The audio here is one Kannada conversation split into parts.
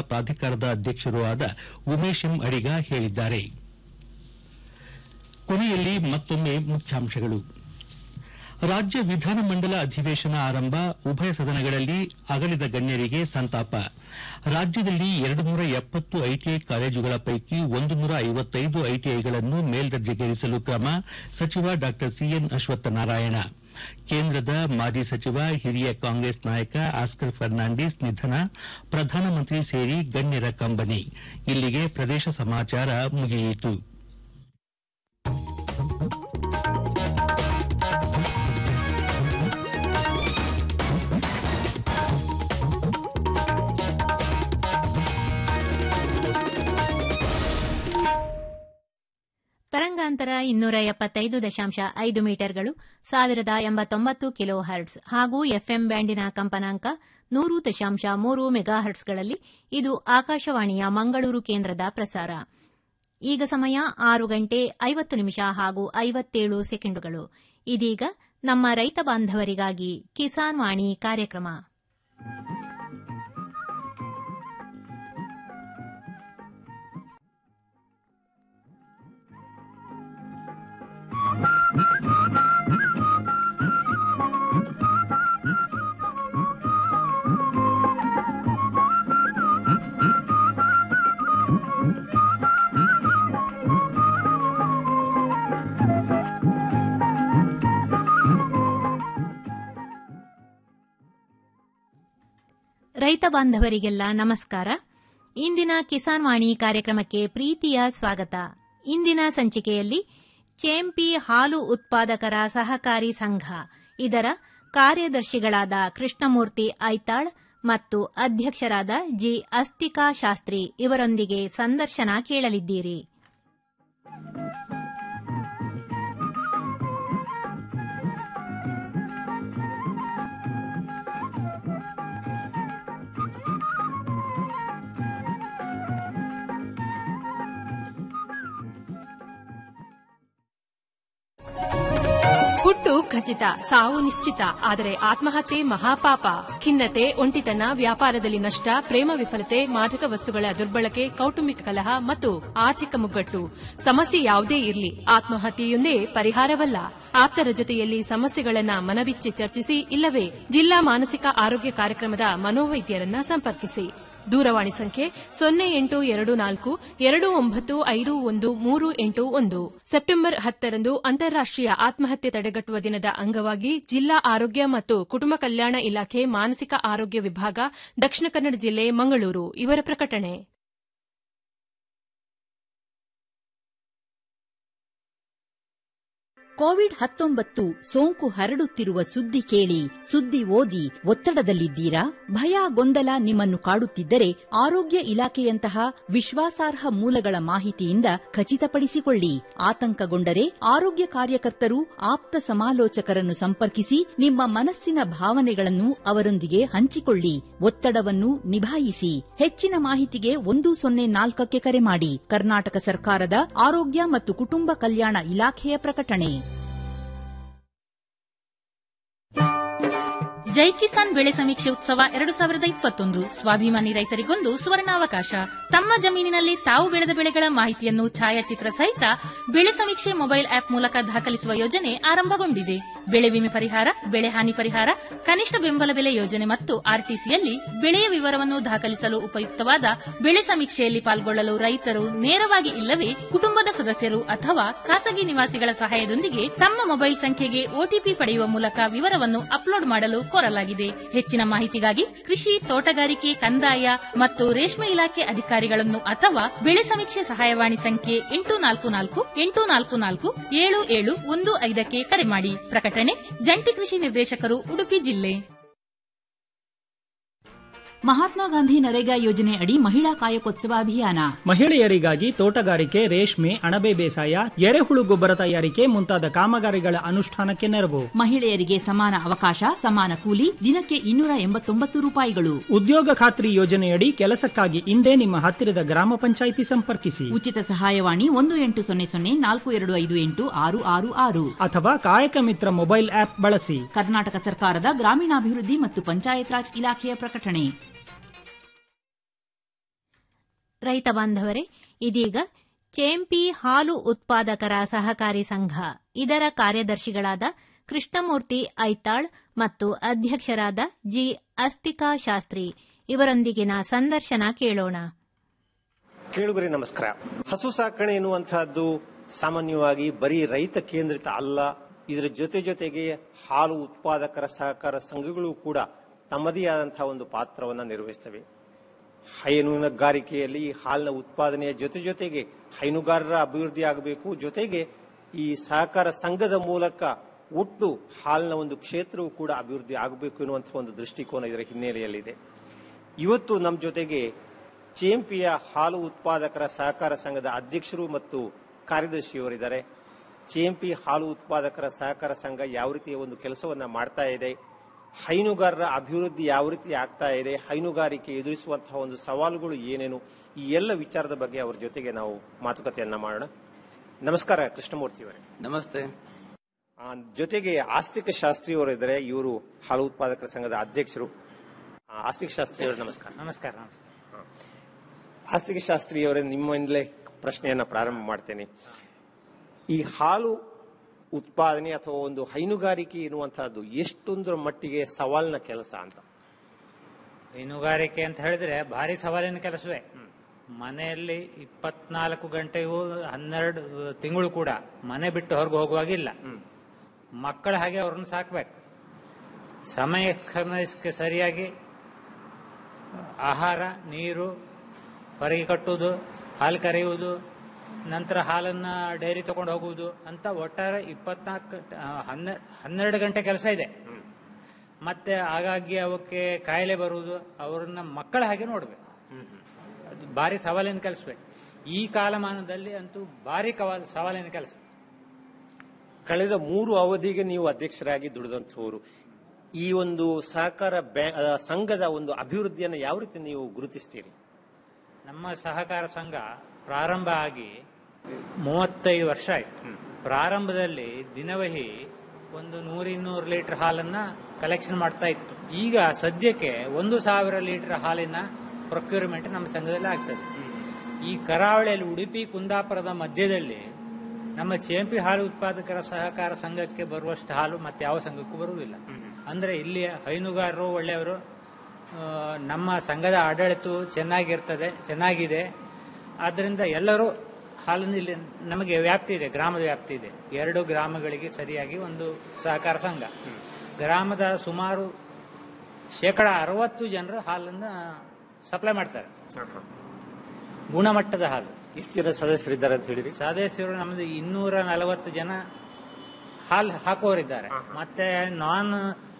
ಪ್ರಾಧಿಕಾರದ ಅಧ್ಯಕ್ಷರೂ ಆದ ಉಮೇಶ್ ಎಂ ಅಡಿಗ ಹೇಳಿದ್ದಾರೆ ಕೊನೆಯಲ್ಲಿ ಮತ್ತೊಮ್ಮೆ ಮುಖ್ಯಾಂಶಗಳು ರಾಜ್ಯ ವಿಧಾನಮಂಡಲ ಅಧಿವೇಶನ ಆರಂಭ ಉಭಯ ಸದನಗಳಲ್ಲಿ ಅಗಲಿದ ಗಣ್ಯರಿಗೆ ಸಂತಾಪ ರಾಜ್ಯದಲ್ಲಿ ಎರಡು ನೂರ ಎಪ್ಪತ್ತು ಐಟಿಐ ಕಾಲೇಜುಗಳ ಪೈಕಿ ಒಂದು ನೂರ ಐವತ್ತೈದು ಐಟಿಐಗಳನ್ನು ಮೇಲ್ದರ್ಜೆಗೇರಿಸಲು ಕ್ರಮ ಸಚಿವ ಡಾ ಸಿಎನ್ ಅಶ್ವತ್ಥನಾರಾಯಣ ಕೇಂದ್ರದ ಮಾಜಿ ಸಚಿವ ಹಿರಿಯ ಕಾಂಗ್ರೆಸ್ ನಾಯಕ ಆಸ್ಕರ್ ಫರ್ನಾಂಡಿಸ್ ನಿಧನ ಪ್ರಧಾನಮಂತ್ರಿ ಸೇರಿ ಗಣ್ಯರ ಕಂಬನಿ ಇಲ್ಲಿಗೆ ಪ್ರದೇಶ ಸಮಾಚಾರ ಮುಗಿಯಿತು ತರಂಗಾಂತರ ಇನ್ನೂರ ಎಪ್ಪತ್ತೈದು ದಶಾಂಶ ಐದು ಮೀಟರ್ಗಳು ಸಾವಿರದ ಎಂಬತ್ತೊಂಬತ್ತು ಕಿಲೋ ಹರ್ಟ್ಸ್ ಹಾಗೂ ಎಫ್ಎಂ ಬ್ಯಾಂಡಿನ ಕಂಪನಾಂಕ ನೂರು ದಶಾಂಶ ಮೂರು ಮೆಗಾಹರ್ಟ್ಸ್ಗಳಲ್ಲಿ ಇದು ಆಕಾಶವಾಣಿಯ ಮಂಗಳೂರು ಕೇಂದ್ರದ ಪ್ರಸಾರ ಈಗ ಸಮಯ ಆರು ಗಂಟೆ ಐವತ್ತು ನಿಮಿಷ ಹಾಗೂ ಐವತ್ತೇಳು ಸೆಕೆಂಡುಗಳು ಇದೀಗ ನಮ್ಮ ರೈತ ಬಾಂಧವರಿಗಾಗಿ ಕಿಸಾನ್ ವಾಣಿ ಕಾರ್ಯಕ್ರಮ ರೈತ ಬಾಂಧವರಿಗೆಲ್ಲ ನಮಸ್ಕಾರ ಇಂದಿನ ಕಿಸಾನ್ ವಾಣಿ ಕಾರ್ಯಕ್ರಮಕ್ಕೆ ಪ್ರೀತಿಯ ಸ್ವಾಗತ ಇಂದಿನ ಸಂಚಿಕೆಯಲ್ಲಿ ಚೇಂಪಿ ಹಾಲು ಉತ್ಪಾದಕರ ಸಹಕಾರಿ ಸಂಘ ಇದರ ಕಾರ್ಯದರ್ಶಿಗಳಾದ ಕೃಷ್ಣಮೂರ್ತಿ ಐತಾಳ್ ಮತ್ತು ಅಧ್ಯಕ್ಷರಾದ ಜಿ ಅಸ್ತಿಕಾ ಶಾಸ್ತ್ರಿ ಇವರೊಂದಿಗೆ ಸಂದರ್ಶನ ಕೇಳಲಿದ್ದೀರಿ ಹುಟ್ಟು ಖಚಿತ ಸಾವು ನಿಶ್ಚಿತ ಆದರೆ ಆತ್ಮಹತ್ಯೆ ಮಹಾಪಾಪ ಖಿನ್ನತೆ ಒಂಟಿತನ ವ್ಯಾಪಾರದಲ್ಲಿ ನಷ್ಟ ಪ್ರೇಮ ವಿಫಲತೆ ಮಾದಕ ವಸ್ತುಗಳ ದುರ್ಬಳಕೆ ಕೌಟುಂಬಿಕ ಕಲಹ ಮತ್ತು ಆರ್ಥಿಕ ಮುಗ್ಗಟ್ಟು ಸಮಸ್ಯೆ ಯಾವುದೇ ಇರಲಿ ಆತ್ಮಹತ್ಯೆಯೊಂದೇ ಪರಿಹಾರವಲ್ಲ ಆಪ್ತರ ಜೊತೆಯಲ್ಲಿ ಸಮಸ್ಯೆಗಳನ್ನ ಮನಬಿಚ್ಚಿ ಚರ್ಚಿಸಿ ಇಲ್ಲವೇ ಜಿಲ್ಲಾ ಮಾನಸಿಕ ಆರೋಗ್ಯ ಕಾರ್ಯಕ್ರಮದ ಮನೋವೈದ್ಯರನ್ನ ಸಂಪರ್ಕಿಸಿ ದೂರವಾಣಿ ಸಂಖ್ಯೆ ಸೊನ್ನೆ ಎಂಟು ಎರಡು ನಾಲ್ಕು ಎರಡು ಒಂಬತ್ತು ಐದು ಒಂದು ಮೂರು ಎಂಟು ಒಂದು ಸೆಪ್ಟೆಂಬರ್ ಹತ್ತರಂದು ಅಂತಾರಾಷ್ಟೀಯ ಆತ್ಮಹತ್ಯೆ ತಡೆಗಟ್ಟುವ ದಿನದ ಅಂಗವಾಗಿ ಜಿಲ್ಲಾ ಆರೋಗ್ಯ ಮತ್ತು ಕುಟುಂಬ ಕಲ್ಯಾಣ ಇಲಾಖೆ ಮಾನಸಿಕ ಆರೋಗ್ಯ ವಿಭಾಗ ದಕ್ಷಿಣ ಕನ್ನಡ ಜಿಲ್ಲೆ ಮಂಗಳೂರು ಇವರ ಪ್ರಕಟಣೆ ಕೋವಿಡ್ ಹತ್ತೊಂಬತ್ತು ಸೋಂಕು ಹರಡುತ್ತಿರುವ ಸುದ್ದಿ ಕೇಳಿ ಸುದ್ದಿ ಓದಿ ಒತ್ತಡದಲ್ಲಿದ್ದೀರಾ ಭಯ ಗೊಂದಲ ನಿಮ್ಮನ್ನು ಕಾಡುತ್ತಿದ್ದರೆ ಆರೋಗ್ಯ ಇಲಾಖೆಯಂತಹ ವಿಶ್ವಾಸಾರ್ಹ ಮೂಲಗಳ ಮಾಹಿತಿಯಿಂದ ಖಚಿತಪಡಿಸಿಕೊಳ್ಳಿ ಆತಂಕಗೊಂಡರೆ ಆರೋಗ್ಯ ಕಾರ್ಯಕರ್ತರು ಆಪ್ತ ಸಮಾಲೋಚಕರನ್ನು ಸಂಪರ್ಕಿಸಿ ನಿಮ್ಮ ಮನಸ್ಸಿನ ಭಾವನೆಗಳನ್ನು ಅವರೊಂದಿಗೆ ಹಂಚಿಕೊಳ್ಳಿ ಒತ್ತಡವನ್ನು ನಿಭಾಯಿಸಿ ಹೆಚ್ಚಿನ ಮಾಹಿತಿಗೆ ಒಂದು ಸೊನ್ನೆ ನಾಲ್ಕಕ್ಕೆ ಕರೆ ಮಾಡಿ ಕರ್ನಾಟಕ ಸರ್ಕಾರದ ಆರೋಗ್ಯ ಮತ್ತು ಕುಟುಂಬ ಕಲ್ಯಾಣ ಇಲಾಖೆಯ ಪ್ರಕಟಣೆ ಜೈ ಕಿಸಾನ್ ಬೆಳೆ ಸಮೀಕ್ಷೆ ಉತ್ಸವ ಎರಡು ಸಾವಿರದ ಇಪ್ಪತ್ತೊಂದು ಸ್ವಾಭಿಮಾನಿ ರೈತರಿಗೊಂದು ಸುವರ್ಣಾವಕಾಶ ತಮ್ಮ ಜಮೀನಿನಲ್ಲಿ ತಾವು ಬೆಳೆದ ಬೆಳೆಗಳ ಮಾಹಿತಿಯನ್ನು ಛಾಯಾಚಿತ್ರ ಸಹಿತ ಬೆಳೆ ಸಮೀಕ್ಷೆ ಮೊಬೈಲ್ ಆಪ್ ಮೂಲಕ ದಾಖಲಿಸುವ ಯೋಜನೆ ಆರಂಭಗೊಂಡಿದೆ ಬೆಳೆ ವಿಮೆ ಪರಿಹಾರ ಬೆಳೆ ಹಾನಿ ಪರಿಹಾರ ಕನಿಷ್ಠ ಬೆಂಬಲ ಬೆಲೆ ಯೋಜನೆ ಮತ್ತು ಆರ್ಟಿಸಿಯಲ್ಲಿ ಬೆಳೆಯ ವಿವರವನ್ನು ದಾಖಲಿಸಲು ಉಪಯುಕ್ತವಾದ ಬೆಳೆ ಸಮೀಕ್ಷೆಯಲ್ಲಿ ಪಾಲ್ಗೊಳ್ಳಲು ರೈತರು ನೇರವಾಗಿ ಇಲ್ಲವೇ ಕುಟುಂಬದ ಸದಸ್ಯರು ಅಥವಾ ಖಾಸಗಿ ನಿವಾಸಿಗಳ ಸಹಾಯದೊಂದಿಗೆ ತಮ್ಮ ಮೊಬೈಲ್ ಸಂಖ್ಯೆಗೆ ಒಟಿಪಿ ಪಡೆಯುವ ಮೂಲಕ ವಿವರವನ್ನು ಅಪ್ಲೋಡ್ ಮಾಡಲು ಕೋರಲಾಗಿದೆ ಹೆಚ್ಚಿನ ಮಾಹಿತಿಗಾಗಿ ಕೃಷಿ ತೋಟಗಾರಿಕೆ ಕಂದಾಯ ಮತ್ತು ರೇಷ್ಮೆ ಇಲಾಖೆ ಅಧಿಕಾರಿಗಳನ್ನು ಅಥವಾ ಬೆಳೆ ಸಮೀಕ್ಷೆ ಸಹಾಯವಾಣಿ ಸಂಖ್ಯೆ ಎಂಟು ನಾಲ್ಕು ನಾಲ್ಕು ಎಂಟು ನಾಲ್ಕು ನಾಲ್ಕು ಏಳು ಏಳು ಒಂದು ಐದಕ್ಕೆ ಕರೆ ಮಾಡಿ ಪ್ರಕಟಣೆ ಜಂಟಿ ಕೃಷಿ ನಿರ್ದೇಶಕರು ಉಡುಪಿ ಜಿಲ್ಲೆ ಮಹಾತ್ಮ ಗಾಂಧಿ ನರೇಗಾ ಯೋಜನೆ ಅಡಿ ಮಹಿಳಾ ಕಾಯಕೋತ್ಸವ ಅಭಿಯಾನ ಮಹಿಳೆಯರಿಗಾಗಿ ತೋಟಗಾರಿಕೆ ರೇಷ್ಮೆ ಅಣಬೆ ಬೇಸಾಯ ಎರೆಹುಳು ಗೊಬ್ಬರ ತಯಾರಿಕೆ ಮುಂತಾದ ಕಾಮಗಾರಿಗಳ ಅನುಷ್ಠಾನಕ್ಕೆ ನೆರವು ಮಹಿಳೆಯರಿಗೆ ಸಮಾನ ಅವಕಾಶ ಸಮಾನ ಕೂಲಿ ದಿನಕ್ಕೆ ಇನ್ನೂರ ಎಂಬತ್ತೊಂಬತ್ತು ರೂಪಾಯಿಗಳು ಉದ್ಯೋಗ ಖಾತ್ರಿ ಯೋಜನೆಯಡಿ ಕೆಲಸಕ್ಕಾಗಿ ಇಂದೇ ನಿಮ್ಮ ಹತ್ತಿರದ ಗ್ರಾಮ ಪಂಚಾಯಿತಿ ಸಂಪರ್ಕಿಸಿ ಉಚಿತ ಸಹಾಯವಾಣಿ ಒಂದು ಎಂಟು ಸೊನ್ನೆ ಸೊನ್ನೆ ನಾಲ್ಕು ಎರಡು ಐದು ಎಂಟು ಆರು ಆರು ಆರು ಅಥವಾ ಕಾಯಕ ಮಿತ್ರ ಮೊಬೈಲ್ ಆಪ್ ಬಳಸಿ ಕರ್ನಾಟಕ ಸರ್ಕಾರದ ಗ್ರಾಮೀಣಾಭಿವೃದ್ಧಿ ಮತ್ತು ಪಂಚಾಯತ್ ರಾಜ್ ಇಲಾಖೆಯ ಪ್ರಕಟಣೆ ರೈತ ಬಾಂಧವರೇ ಇದೀಗ ಚೇಂಪಿ ಹಾಲು ಉತ್ಪಾದಕರ ಸಹಕಾರಿ ಸಂಘ ಇದರ ಕಾರ್ಯದರ್ಶಿಗಳಾದ ಕೃಷ್ಣಮೂರ್ತಿ ಐತಾಳ್ ಮತ್ತು ಅಧ್ಯಕ್ಷರಾದ ಜಿ ಅಸ್ತಿಕಾ ಶಾಸ್ತ್ರಿ ಇವರೊಂದಿಗಿನ ಸಂದರ್ಶನ ಕೇಳೋಣ ಕೇಳುಗರೆ ನಮಸ್ಕಾರ ಹಸು ಸಾಕಣೆ ಎನ್ನುವಂತಹದ್ದು ಸಾಮಾನ್ಯವಾಗಿ ಬರೀ ರೈತ ಕೇಂದ್ರಿತ ಅಲ್ಲ ಇದರ ಜೊತೆ ಜೊತೆಗೆ ಹಾಲು ಉತ್ಪಾದಕರ ಸಹಕಾರ ಸಂಘಗಳು ಕೂಡ ತಮ್ಮದೇ ಆದಂತಹ ಒಂದು ಪಾತ್ರವನ್ನು ನಿರ್ವಹಿಸ್ತವೆ ಹೈನುಗಾರಿಕೆಯಲ್ಲಿ ಹಾಲಿನ ಉತ್ಪಾದನೆಯ ಜೊತೆ ಜೊತೆಗೆ ಹೈನುಗಾರರ ಅಭಿವೃದ್ಧಿ ಆಗಬೇಕು ಜೊತೆಗೆ ಈ ಸಹಕಾರ ಸಂಘದ ಮೂಲಕ ಒಟ್ಟು ಹಾಲಿನ ಒಂದು ಕ್ಷೇತ್ರವು ಕೂಡ ಅಭಿವೃದ್ಧಿ ಆಗಬೇಕು ಎನ್ನುವಂತಹ ಒಂದು ದೃಷ್ಟಿಕೋನ ಇದರ ಹಿನ್ನೆಲೆಯಲ್ಲಿದೆ ಇವತ್ತು ನಮ್ಮ ಜೊತೆಗೆ ಚೇಂಪಿಯ ಹಾಲು ಉತ್ಪಾದಕರ ಸಹಕಾರ ಸಂಘದ ಅಧ್ಯಕ್ಷರು ಮತ್ತು ಕಾರ್ಯದರ್ಶಿಯವರಿದ್ದಾರೆ ಚೇಂಪಿ ಹಾಲು ಉತ್ಪಾದಕರ ಸಹಕಾರ ಸಂಘ ಯಾವ ರೀತಿಯ ಒಂದು ಕೆಲಸವನ್ನ ಮಾಡ್ತಾ ಇದೆ ಹೈನುಗಾರರ ಅಭಿವೃದ್ಧಿ ಯಾವ ರೀತಿ ಆಗ್ತಾ ಇದೆ ಹೈನುಗಾರಿಕೆ ಎದುರಿಸುವಂತಹ ಒಂದು ಸವಾಲುಗಳು ಏನೇನು ಈ ಎಲ್ಲ ವಿಚಾರದ ಬಗ್ಗೆ ಅವರ ಜೊತೆಗೆ ನಾವು ಮಾತುಕತೆಯನ್ನ ಮಾಡೋಣ ನಮಸ್ಕಾರ ಕೃಷ್ಣಮೂರ್ತಿ ಅವರೇ ನಮಸ್ತೆ ಆ, ಜೊತೆಗೆ ಆಸ್ತಿಕ ಶಾಸ್ತ್ರಿ ಅವರಿದ್ದಾರೆ ಇವರು ಹಾಲು ಉತ್ಪಾದಕರ ಸಂಘದ ಅಧ್ಯಕ್ಷರು ಆ, ಆಸ್ತಿಕ ಶಾಸ್ತ್ರಿ ಅವರು ನಮಸ್ಕಾರ ನಮಸ್ಕಾರ ನಮಸ್ಕಾರ ಆಸ್ತಿಕ ಶಾಸ್ತ್ರಿಯವರೇ ನಿಮ್ಮಿಂದಲೇ ಪ್ರಶ್ನೆಯನ್ನ ಪ್ರಾರಂಭ ಮಾಡ್ತೇನೆ ಈ ಹಾಲು ಉತ್ಪಾದನೆ ಅಥವಾ ಒಂದು ಹೈನುಗಾರಿಕೆ ಎನ್ನುವಂತಹದ್ದು ಎಷ್ಟೊಂದರ ಮಟ್ಟಿಗೆ ಸವಾಲಿನ ಕೆಲಸ ಅಂತ ಹೈನುಗಾರಿಕೆ ಅಂತ ಹೇಳಿದ್ರೆ ಭಾರಿ ಸವಾಲಿನ ಕೆಲಸವೇ ಮನೆಯಲ್ಲಿ ಇಪ್ಪತ್ನಾಲ್ಕು ಗಂಟೆಗೂ ಹನ್ನೆರಡು ತಿಂಗಳು ಕೂಡ ಮನೆ ಬಿಟ್ಟು ಹೊರಗೆ ಹೋಗುವಾಗಿಲ್ಲ ಮಕ್ಕಳ ಹಾಗೆ ಅವ್ರನ್ನ ಸಾಕ್ಬೇಕು ಸಮಯಕ್ಕೆ ಸರಿಯಾಗಿ ಆಹಾರ ನೀರು ಹೊರಗೆ ಕಟ್ಟುವುದು ಹಾಲು ಕರೆಯುವುದು ನಂತರ ಹಾಲನ್ನ ಡೈರಿ ತಗೊಂಡು ಹೋಗುವುದು ಅಂತ ಒಟ್ಟಾರೆ ಇಪ್ಪತ್ನಾಲ್ಕು ಹನ್ನೆ ಹನ್ನೆರಡು ಗಂಟೆ ಕೆಲಸ ಇದೆ ಮತ್ತೆ ಆಗಾಗ್ಗೆ ಅವಕ್ಕೆ ಕಾಯಿಲೆ ಬರುವುದು ಅವರನ್ನ ಮಕ್ಕಳ ಹಾಗೆ ನೋಡ್ಬೇಕು ಅದು ಭಾರಿ ಸವಾಲಿನ ಕೆಲಸವೇ ಈ ಕಾಲಮಾನದಲ್ಲಿ ಅಂತೂ ಭಾರಿ ಕವಾಲ್ ಸವಾಲಿನ ಕೆಲಸ ಕಳೆದ ಮೂರು ಅವಧಿಗೆ ನೀವು ಅಧ್ಯಕ್ಷರಾಗಿ ದುಡಿದಂಥವರು ಈ ಒಂದು ಸಹಕಾರ ಬ್ಯಾ- ಆ, ಸಂಘದ ಒಂದು ಅಭಿವೃದ್ಧಿಯನ್ನು ಯಾವ ರೀತಿ ನೀವು ಗುರುತಿಸ್ತೀರಿ ನಮ್ಮ ಸಹಕಾರ ಸಂಘ ಪ್ರಾರಂಭ ಆಗಿ ಮೂವತ್ತೈದು ವರ್ಷ ಆಯ್ತು ಪ್ರಾರಂಭದಲ್ಲಿ ದಿನವಹಿ ಒಂದು ನೂರಿನ್ನೂರು ಲೀಟರ್ ಹಾಲನ್ನ ಕಲೆಕ್ಷನ್ ಮಾಡ್ತಾ ಇತ್ತು ಈಗ ಸದ್ಯಕ್ಕೆ ಒಂದು ಸಾವಿರ ಲೀಟರ್ ಹಾಲಿನ ಪ್ರೊಕ್ಯೂರ್ಮೆಂಟ್ ನಮ್ಮ ಸಂಘದಲ್ಲಿ ಆಗ್ತದೆ ಈ ಕರಾವಳಿಯಲ್ಲಿ ಉಡುಪಿ ಕುಂದಾಪುರದ ಮಧ್ಯದಲ್ಲಿ ನಮ್ಮ ಚೇಂಪಿ ಹಾಲು ಉತ್ಪಾದಕರ ಸಹಕಾರ ಸಂಘಕ್ಕೆ ಬರುವಷ್ಟು ಹಾಲು ಮತ್ತೆ ಯಾವ ಸಂಘಕ್ಕೂ ಬರುವುದಿಲ್ಲ ಅಂದ್ರೆ ಇಲ್ಲಿ ಹೈನುಗಾರರು ಒಳ್ಳೆಯವರು ಆ, ನಮ್ಮ ಸಂಘದ ಆಡಳಿತ ಚೆನ್ನಾಗಿರ್ತದೆ ಚೆನ್ನಾಗಿದೆ ಆದ್ರಿಂದ ಎಲ್ಲರೂ ಹಾಲನ್ನು ಇಲ್ಲಿ ನಮಗೆ ವ್ಯಾಪ್ತಿ ಇದೆ ಗ್ರಾಮದ ವ್ಯಾಪ್ತಿ ಇದೆ ಎರಡು ಗ್ರಾಮಗಳಿಗೆ ಸರಿಯಾಗಿ ಒಂದು ಸಹಕಾರ ಸಂಘ ಗ್ರಾಮದ ಸುಮಾರು ಶೇಕಡ ಅರವತ್ತು ಜನರು ಹಾಲನ್ನ ಸಪ್ಲೈ ಮಾಡ್ತಾರೆ ಗುಣಮಟ್ಟದ ಹಾಲು ಎಷ್ಟು ಜನ ಸದಸ್ಯರಿದ್ದಾರೆ ಅಂತ ಹೇಳಿರಿ ಸದಸ್ಯರು ನಮ್ದು ಇನ್ನೂರ ನಲವತ್ತು ಜನ ಹಾಲು ಹಾಕುವವರಿದ್ದಾರೆ ಮತ್ತೆ ನಾನ್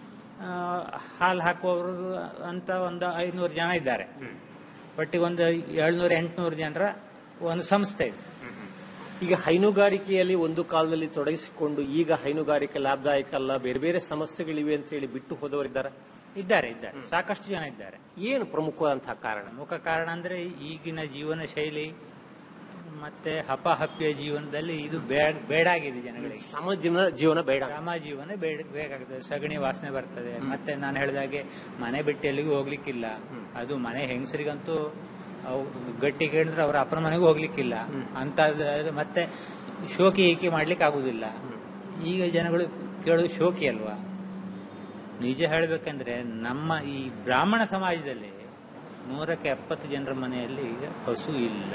ಹಾಲು ಹಾಕುವವರು ಅಂತ ಒಂದು ಐನೂರು ಜನ ಇದ್ದಾರೆ ಒಟ್ಟಿಗೆ ಒಂದು ಏಳ್ನೂರ ಎಂಟುನೂರು ಜನರ ಒಂದು ಸಂಸ್ಥೆ ಇದೆ ಈಗ ಹೈನುಗಾರಿಕೆಯಲ್ಲಿ ಒಂದು ಕಾಲದಲ್ಲಿ ತೊಡಗಿಸಿಕೊಂಡು ಈಗ ಹೈನುಗಾರಿಕೆ ಲಾಭದಾಯಕ ಅಲ್ಲ ಬೇರೆ ಬೇರೆ ಸಮಸ್ಯೆಗಳಿವೆ ಅಂತ ಹೇಳಿ ಬಿಟ್ಟು ಹೋದವರಿದ್ದಾರೆ ಇದ್ದಾರೆ ಇದ್ದಾರೆ ಸಾಕಷ್ಟು ಜನ ಇದ್ದಾರೆ ಏನು ಪ್ರಮುಖವಾದಂತಹ ಕಾರಣ ಪ್ರಮುಖ ಕಾರಣ ಅಂದ್ರೆ ಈಗಿನ ಜೀವನ ಶೈಲಿ ಮತ್ತೆ ಹಪಾಹಪ್ಪಿಯ ಜೀವನದಲ್ಲಿ ಇದು ಬೇಡ ಬೇಡಾಗಿದೆ ಜನಗಳಿಗೆ ಸಮಾಜ ಜೀವನ ಜೀವನ ಬೇಡ ಗ್ರಾಮ ಜೀವನ ಬೇಡ ಬೇಕಾಗ್ತದೆ ಸಗಣಿ ವಾಸನೆ ಬರ್ತದೆ ಮತ್ತೆ ನಾನು ಹೇಳಿದಾಗೆ ಮನೆ ಬಿಟ್ಟು ಎಲ್ಲಿಗೂ ಹೋಗ್ಲಿಕ್ಕಿಲ್ಲ ಅದು ಮನೆ ಹೆಂಗಸರಿಗಂತೂ ಅವು ಗಟ್ಟಿ ಕೇಳಿದ್ರೆ ಅವ್ರ ಅಪ್ಪನ ಮನೆಗೂ ಹೋಗ್ಲಿಕ್ಕಿಲ್ಲ ಅಂತ ಮತ್ತೆ ಶೋಕಿ ಈಕೆ ಮಾಡ್ಲಿಕ್ಕೆ ಆಗುದಿಲ್ಲ ಈಗ ಜನಗಳು ಕೇಳೋದು ಶೋಕಿ ಅಲ್ವಾ ನಿಜ ಹೇಳ್ಬೇಕಂದ್ರೆ ನಮ್ಮ ಈ ಬ್ರಾಹ್ಮಣ ಸಮಾಜದಲ್ಲಿ ನೂರಕ್ಕೆ ಎಪ್ಪತ್ತು ಜನರ ಮನೆಯಲ್ಲಿ ಈಗ ಹಸು ಇಲ್ಲ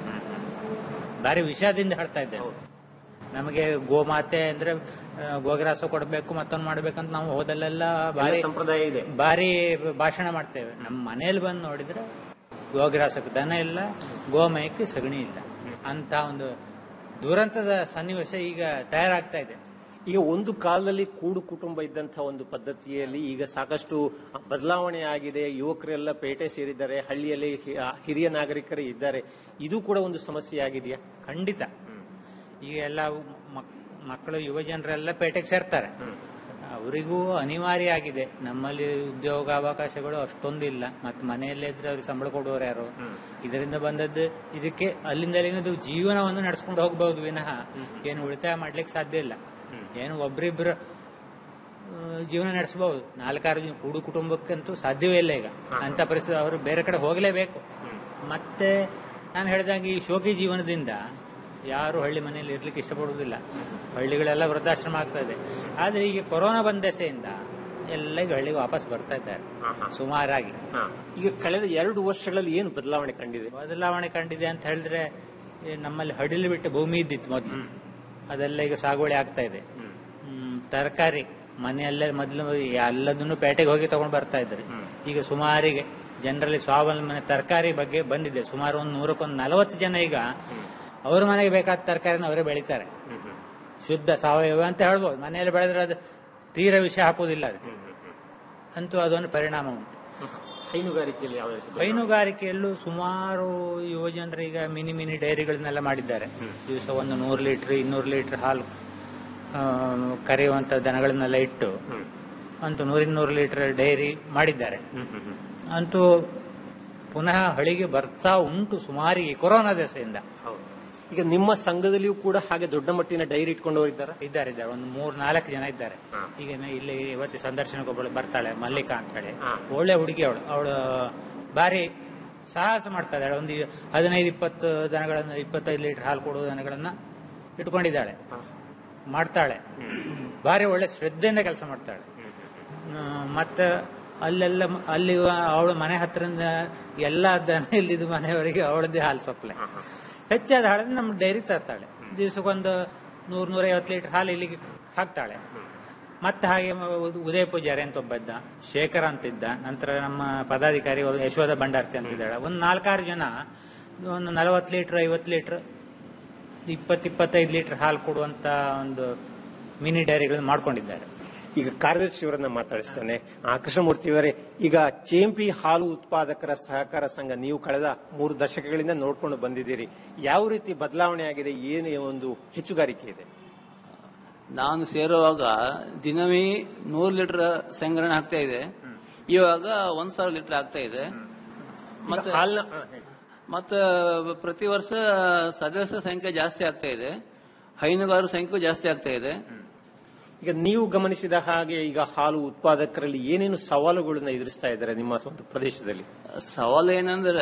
ಭಾರಿ ವಿಷಾದದಿಂದ ಹೇಳ್ತಾ ಇದ್ದೇವೆ ನಮಗೆ ಗೋಮಾತೆ ಅಂದ್ರೆ ಆ, ಗೋಗ್ರಾಸ ಕೊಡಬೇಕು ಮತ್ತೊಂದು ಮಾಡ್ಬೇಕಂತ ನಾವು ಹೋದಲ್ಲೆಲ್ಲ ಭಾರಿ ಸಂಪ್ರದಾಯ ಇದೆ ಭಾರಿ ಭಾಷಣ ಮಾಡ್ತೇವೆ ನಮ್ಮ ಮನೆಯಲ್ಲಿ ಬಂದು ನೋಡಿದ್ರೆ ಗೋಗ್ರಾಸಕ್ಕೆ ದನ ಇಲ್ಲ ಗೋಮಯಕ್ಕೆ ಸಗಣಿ ಇಲ್ಲ ಅಂತ ಒಂದು ದುರಂತದ ಸನ್ನಿವೇಶ ಈಗ ತಯಾರಾಗ್ತಾ ಇದೆ ಈಗ ಒಂದು ಕಾಲದಲ್ಲಿ ಕೂಡು ಕುಟುಂಬ ಇದ್ದಂತಹ ಒಂದು ಪದ್ಧತಿಯಲ್ಲಿ ಈಗ ಸಾಕಷ್ಟು ಬದಲಾವಣೆ ಆಗಿದೆ ಯುವಕರೆಲ್ಲ ಪೇಟೆ ಸೇರಿದ್ದಾರೆ ಹಳ್ಳಿಯಲ್ಲಿ ಹಿ- ಹಿರಿಯ ನಾಗರಿಕರು ಇದ್ದಾರೆ ಇದು ಕೂಡ ಒಂದು ಸಮಸ್ಯೆ ಆಗಿದೆಯಾ ಖಂಡಿತ ಈಗ ಎಲ್ಲ ಮಕ್- ಮಕ್ಕಳು ಯುವ ಜನರೆಲ್ಲ ಪೇಟೆಗೆ ಸೇರ್ತಾರೆ ಅವರಿಗೂ ಅನಿವಾರ್ಯ ಆಗಿದೆ ನಮ್ಮಲ್ಲಿ ಉದ್ಯೋಗ ಅವಕಾಶಗಳು ಅಷ್ಟೊಂದಿಲ್ಲ ಮತ್ತೆ ಮನೆಯಲ್ಲೇ ಇದ್ರೆ ಅವ್ರಿಗೆ ಸಂಬಳ ಕೊಡುವವರು ಯಾರು ಇದರಿಂದ ಬಂದದ್ದು ಇದಕ್ಕೆ ಅಲ್ಲಿಂದ ಅಲ್ಲಿಂದ ಜೀವನವನ್ನು ನಡೆಸ್ಕೊಂಡು ಹೋಗಬಹುದು ವಿನಃ ಏನು ಉಳಿತಾಯ ಮಾಡ್ಲಿಕ್ಕೆ ಸಾಧ್ಯ ಇಲ್ಲ ಏನು ಒಬ್ರಿಬ್ರು ಆ, ಜೀವನ ನಡೆಸಬಹುದು ನಾಲ್ಕಾರು ಜನ ಕೂಡು ಕುಟುಂಬಕ್ಕಂತೂ ಸಾಧ್ಯವೇ ಇಲ್ಲ ಈಗ ಅಂತ ಪರಿಸ್ಥಿತಿ ಅವರು ಬೇರೆ ಕಡೆ ಹೋಗಲೇಬೇಕು ಮತ್ತೆ ನಾನು ಹೇಳಿದಂಗೆ ಈ ಶೋಕಿ ಜೀವನದಿಂದ ಯಾರು ಹಳ್ಳಿ ಮನೆಯಲ್ಲಿ ಇರ್ಲಿಕ್ಕೆ ಇಷ್ಟಪಡುವುದಿಲ್ಲ ಹಳ್ಳಿಗಳೆಲ್ಲ ವೃದ್ಧಾಶ್ರಮ ಆಗ್ತಾ ಇದೆ ಆದ್ರೆ ಈಗ ಕೊರೋನಾ ಬಂದ ದೆಸೆಯಿಂದ ಎಲ್ಲ ಈಗ ಹಳ್ಳಿಗೆ ವಾಪಸ್ ಬರ್ತಾ ಇದ್ದಾರೆ ಸುಮಾರಾಗಿ ಈಗ ಕಳೆದ ಎರಡು ವರ್ಷಗಳಲ್ಲಿ ಏನು ಬದಲಾವಣೆ ಕಂಡಿದೆ ಬದಲಾವಣೆ ಕಂಡಿದೆ ಅಂತ ಹೇಳಿದ್ರೆ ಈ ನಮ್ಮಲ್ಲಿ ಹಡಿಲು ಬಿಟ್ಟು ಭೂಮಿ ಇದ್ದಿತ್ತು ಮೊದಲು ಅದೆಲ್ಲ ಈಗ ಸಾಗುವಳಿ ಆಗ್ತಾ ಇದೆ ಹ್ಮ್, ತರಕಾರಿ ಮನೆಯಲ್ಲೇ ಮೊದಲು ಎಲ್ಲದನ್ನು ಪೇಟೆಗೆ ಹೋಗಿ ತಗೊಂಡು ಬರ್ತಾ ಇದ್ರು ಈಗ ಸುಮಾರಿಗೆ ಜನರಲ್ಲಿ ಸ್ವಾವಲಂಬನೆ ತರಕಾರಿ ಬಗ್ಗೆ ಬಂದಿದೆ ಸುಮಾರು ಒಂದು ನೂರಕ್ಕೊಂದು ನಲವತ್ತು ಜನ ಈಗ ಅವ್ರ ಮನೆಗೆ ಬೇಕಾದ ತರಕಾರಿನ ಅವರೇ ಬೆಳಿತಾರೆ ಶುದ್ಧ ಸಾವಯವ ಅಂತ ಹೇಳ್ಬೋದು ಮನೆಯಲ್ಲಿ ಬೆಳೆದ್ರೆ ಅದು ತೀರ ವಿಷಯ ಹಾಕುವುದಿಲ್ಲ ಅದಕ್ಕೆ ಅಂತೂ ಅದೊಂದು ಪರಿಣಾಮ ಉಂಟು ಹೈನುಗಾರಿಕೆಯಲ್ಲಿ ಯಾವ ರೀತಿ ಹೈನುಗಾರಿಕೆಯಲ್ಲೂ ಸುಮಾರು ಯುವಜನರು ಈಗ ಮಿನಿ ಮಿನಿ ಡೈರಿಗಳನ್ನೆಲ್ಲ ಮಾಡಿದ್ದಾರೆ ದಿವಸ ಒಂದು ನೂರು ಲೀಟರ್ ಇನ್ನೂರು ಲೀಟರ್ ಹಾಲು ಆ, ಕರೆಯುವಂತ ದನಗಳನ್ನೆಲ್ಲ ಇಟ್ಟು ಅಂತೂ ನೂರಿನ್ನೂರು ಲೀಟರ್ ಡೈರಿ ಮಾಡಿದ್ದಾರೆ ಅಂತೂ ಪುನಃ ಹಳಿಗೆ ಬರ್ತಾ ಉಂಟು ಸುಮಾರಿಗೆ ಕೊರೋನಾ ದೆಸೆಯಿಂದ ಈಗ ನಿಮ್ಮ ಸಂಘದಲ್ಲಿಯೂ ಕೂಡ ಹಾಗೆ ದೊಡ್ಡ ಮಟ್ಟಿನ ಡೈರಿ ಇಟ್ಕೊಂಡವರಿದ್ದಾರೆ ಇದ್ದಾರೆ ಇದ್ದಾರೆ ಒಂದು ಮೂರ್ ನಾಲ್ಕು ಜನ ಇದ್ದಾರೆ ಈಗ ನ- ಇಲ್ಲಿ ಇವತ್ತು ಸಂದರ್ಶನಕ್ಕೆ ಒಬ್ಬಳು ಬರ್ತಾಳೆ ಮಲ್ಲಿಕಾ ಅಂತ ಹೇಳಿ ಒಳ್ಳೆ ಹುಡುಗಿ ಅವಳು ಅವಳು ಬಾರಿ ಸಾಹಸ ಮಾಡ್ತಾ ಇದ್ದಾಳೆ ಒಂದು ಹದಿನೈದು ಇಪ್ಪತ್ತು ದನಗಳನ್ನ ಇಪ್ಪತ್ತೈದು ಲೀಟರ್ ಹಾಲು ಕೊಡುವ ದನಗಳನ್ನ ಇಟ್ಕೊಂಡಿದ್ದಾಳೆ ಮಾಡ್ತಾಳೆ ಬಾರಿ ಒಳ್ಳೆ ಶ್ರದ್ಧೆಯಿಂದ ಕೆಲಸ ಮಾಡ್ತಾಳೆ ಹ್ಮ್, ಮತ್ತೆ ಅಲ್ಲೆಲ್ಲ ಮ- ಅಲ್ಲಿ ಅವಳ ಮನೆ ಹತ್ರದಿಂದ ಎಲ್ಲ ದನ ಇಲ್ಲಿದ್ದು ಮನೆಯವರೆಗೆ ಅವಳದ್ದೇ ಹಾಲು ಸಪ್ಲೈ ಹೆಚ್ಚಾದ ಹಾಳನ್ನು ನಮ್ಮ ಡೈರಿ ತರ್ತಾಳೆ ದಿವಸಕ್ಕೊಂದು ನೂರ್ ನೂರೈವತ್ತು ಲೀಟರ್ ಹಾಲು ಇಲ್ಲಿಗೆ ಹಾಕ್ತಾಳೆ ಮತ್ತೆ ಹಾಗೆ ಮ- ಉದ್- ಉದಯ ಪೂಜಾರಿ ಅಂತ ಒಬ್ಬ ಇದ್ದ ಶೇಖರ ಅಂತಿದ್ದ ನಂತರ ನಮ್ಮ ಪದಾಧಿಕಾರಿ ಒಬ್ಬ ಯಶೋಧ ಭಂಡಾರ್ತಿ ಅಂತಿದ್ದಾಳೆ ಒಂದು ನಾಲ್ಕಾರು ಜನ ಒಂದು ನಲವತ್ತು ಲೀಟರ್ ಐವತ್ತು ಲೀಟರ್ ಇಪ್ಪತ್ತು ಇಪ್ಪತ್ತೈದು ಲೀಟರ್ ಹಾಲು ಕೊಡುವಂತ ಒಂದು ಮಿನಿ ಡೈರಿಗಳನ್ನು ಮಾಡ್ಕೊಂಡಿದ್ದಾರೆ ಈಗ ಕಾರ್ಯದರ್ಶಿಯವರನ್ನ ಮಾತಾಡಿಸ್ತಾನೆ ಆ ಕೃಷ್ಣಮೂರ್ತಿಯವರೇ ಈಗ ಚೇಂಪಿ ಹಾಲು ಉತ್ಪಾದಕರ ಸಹಕಾರ ಸಂಘ ನೀವು ಕಳೆದ ಮೂರು ದಶಕಗಳಿಂದ ನೋಡ್ಕೊಂಡು ಬಂದಿದ್ದೀರಿ ಯಾವ ರೀತಿ ಬದಲಾವಣೆ ಆಗಿದೆ ಏನೇ ಒಂದು ಹೆಚ್ಚುಗಾರಿಕೆ ಇದೆ ನಾನು ಸೇರುವಾಗ ದಿನವೇ ನೂರು ಲೀಟರ್ ಸಂಗ್ರಹಣೆ ಆಗ್ತಾ ಇದೆ ಇವಾಗ ಒಂದ್ ಸಾವಿರ ಲೀಟರ್ ಆಗ್ತಾ ಇದೆ ಮತ್ತೆ ಹಾಲ್ನ ಹಾ, ಹೇಳಿ. ಮತ್ತೆ ಪ್ರತಿ ವರ್ಷ ಸದಸ್ಯರ ಸಂಖ್ಯೆ ಜಾಸ್ತಿ ಆಗ್ತಾ ಇದೆ ಹೈನುಗಾರರ ಸಂಖ್ಯೆ ಜಾಸ್ತಿ ಆಗ್ತಾ ಇದೆ ಈಗ ನೀವು ಗಮನಿಸಿದ ಹಾಗೆ ಈಗ ಹಾಲು ಉತ್ಪಾದಕರಲ್ಲಿ ಏನೇನು ಸವಾಲುಗಳನ್ನ ಎದುರಿಸ್ತಾ ಇದ್ದಾರೆ ನಿಮ್ಮ ಒಂದು ಪ್ರದೇಶದಲ್ಲಿ ಸವಾಲು ಏನಂದ್ರೆ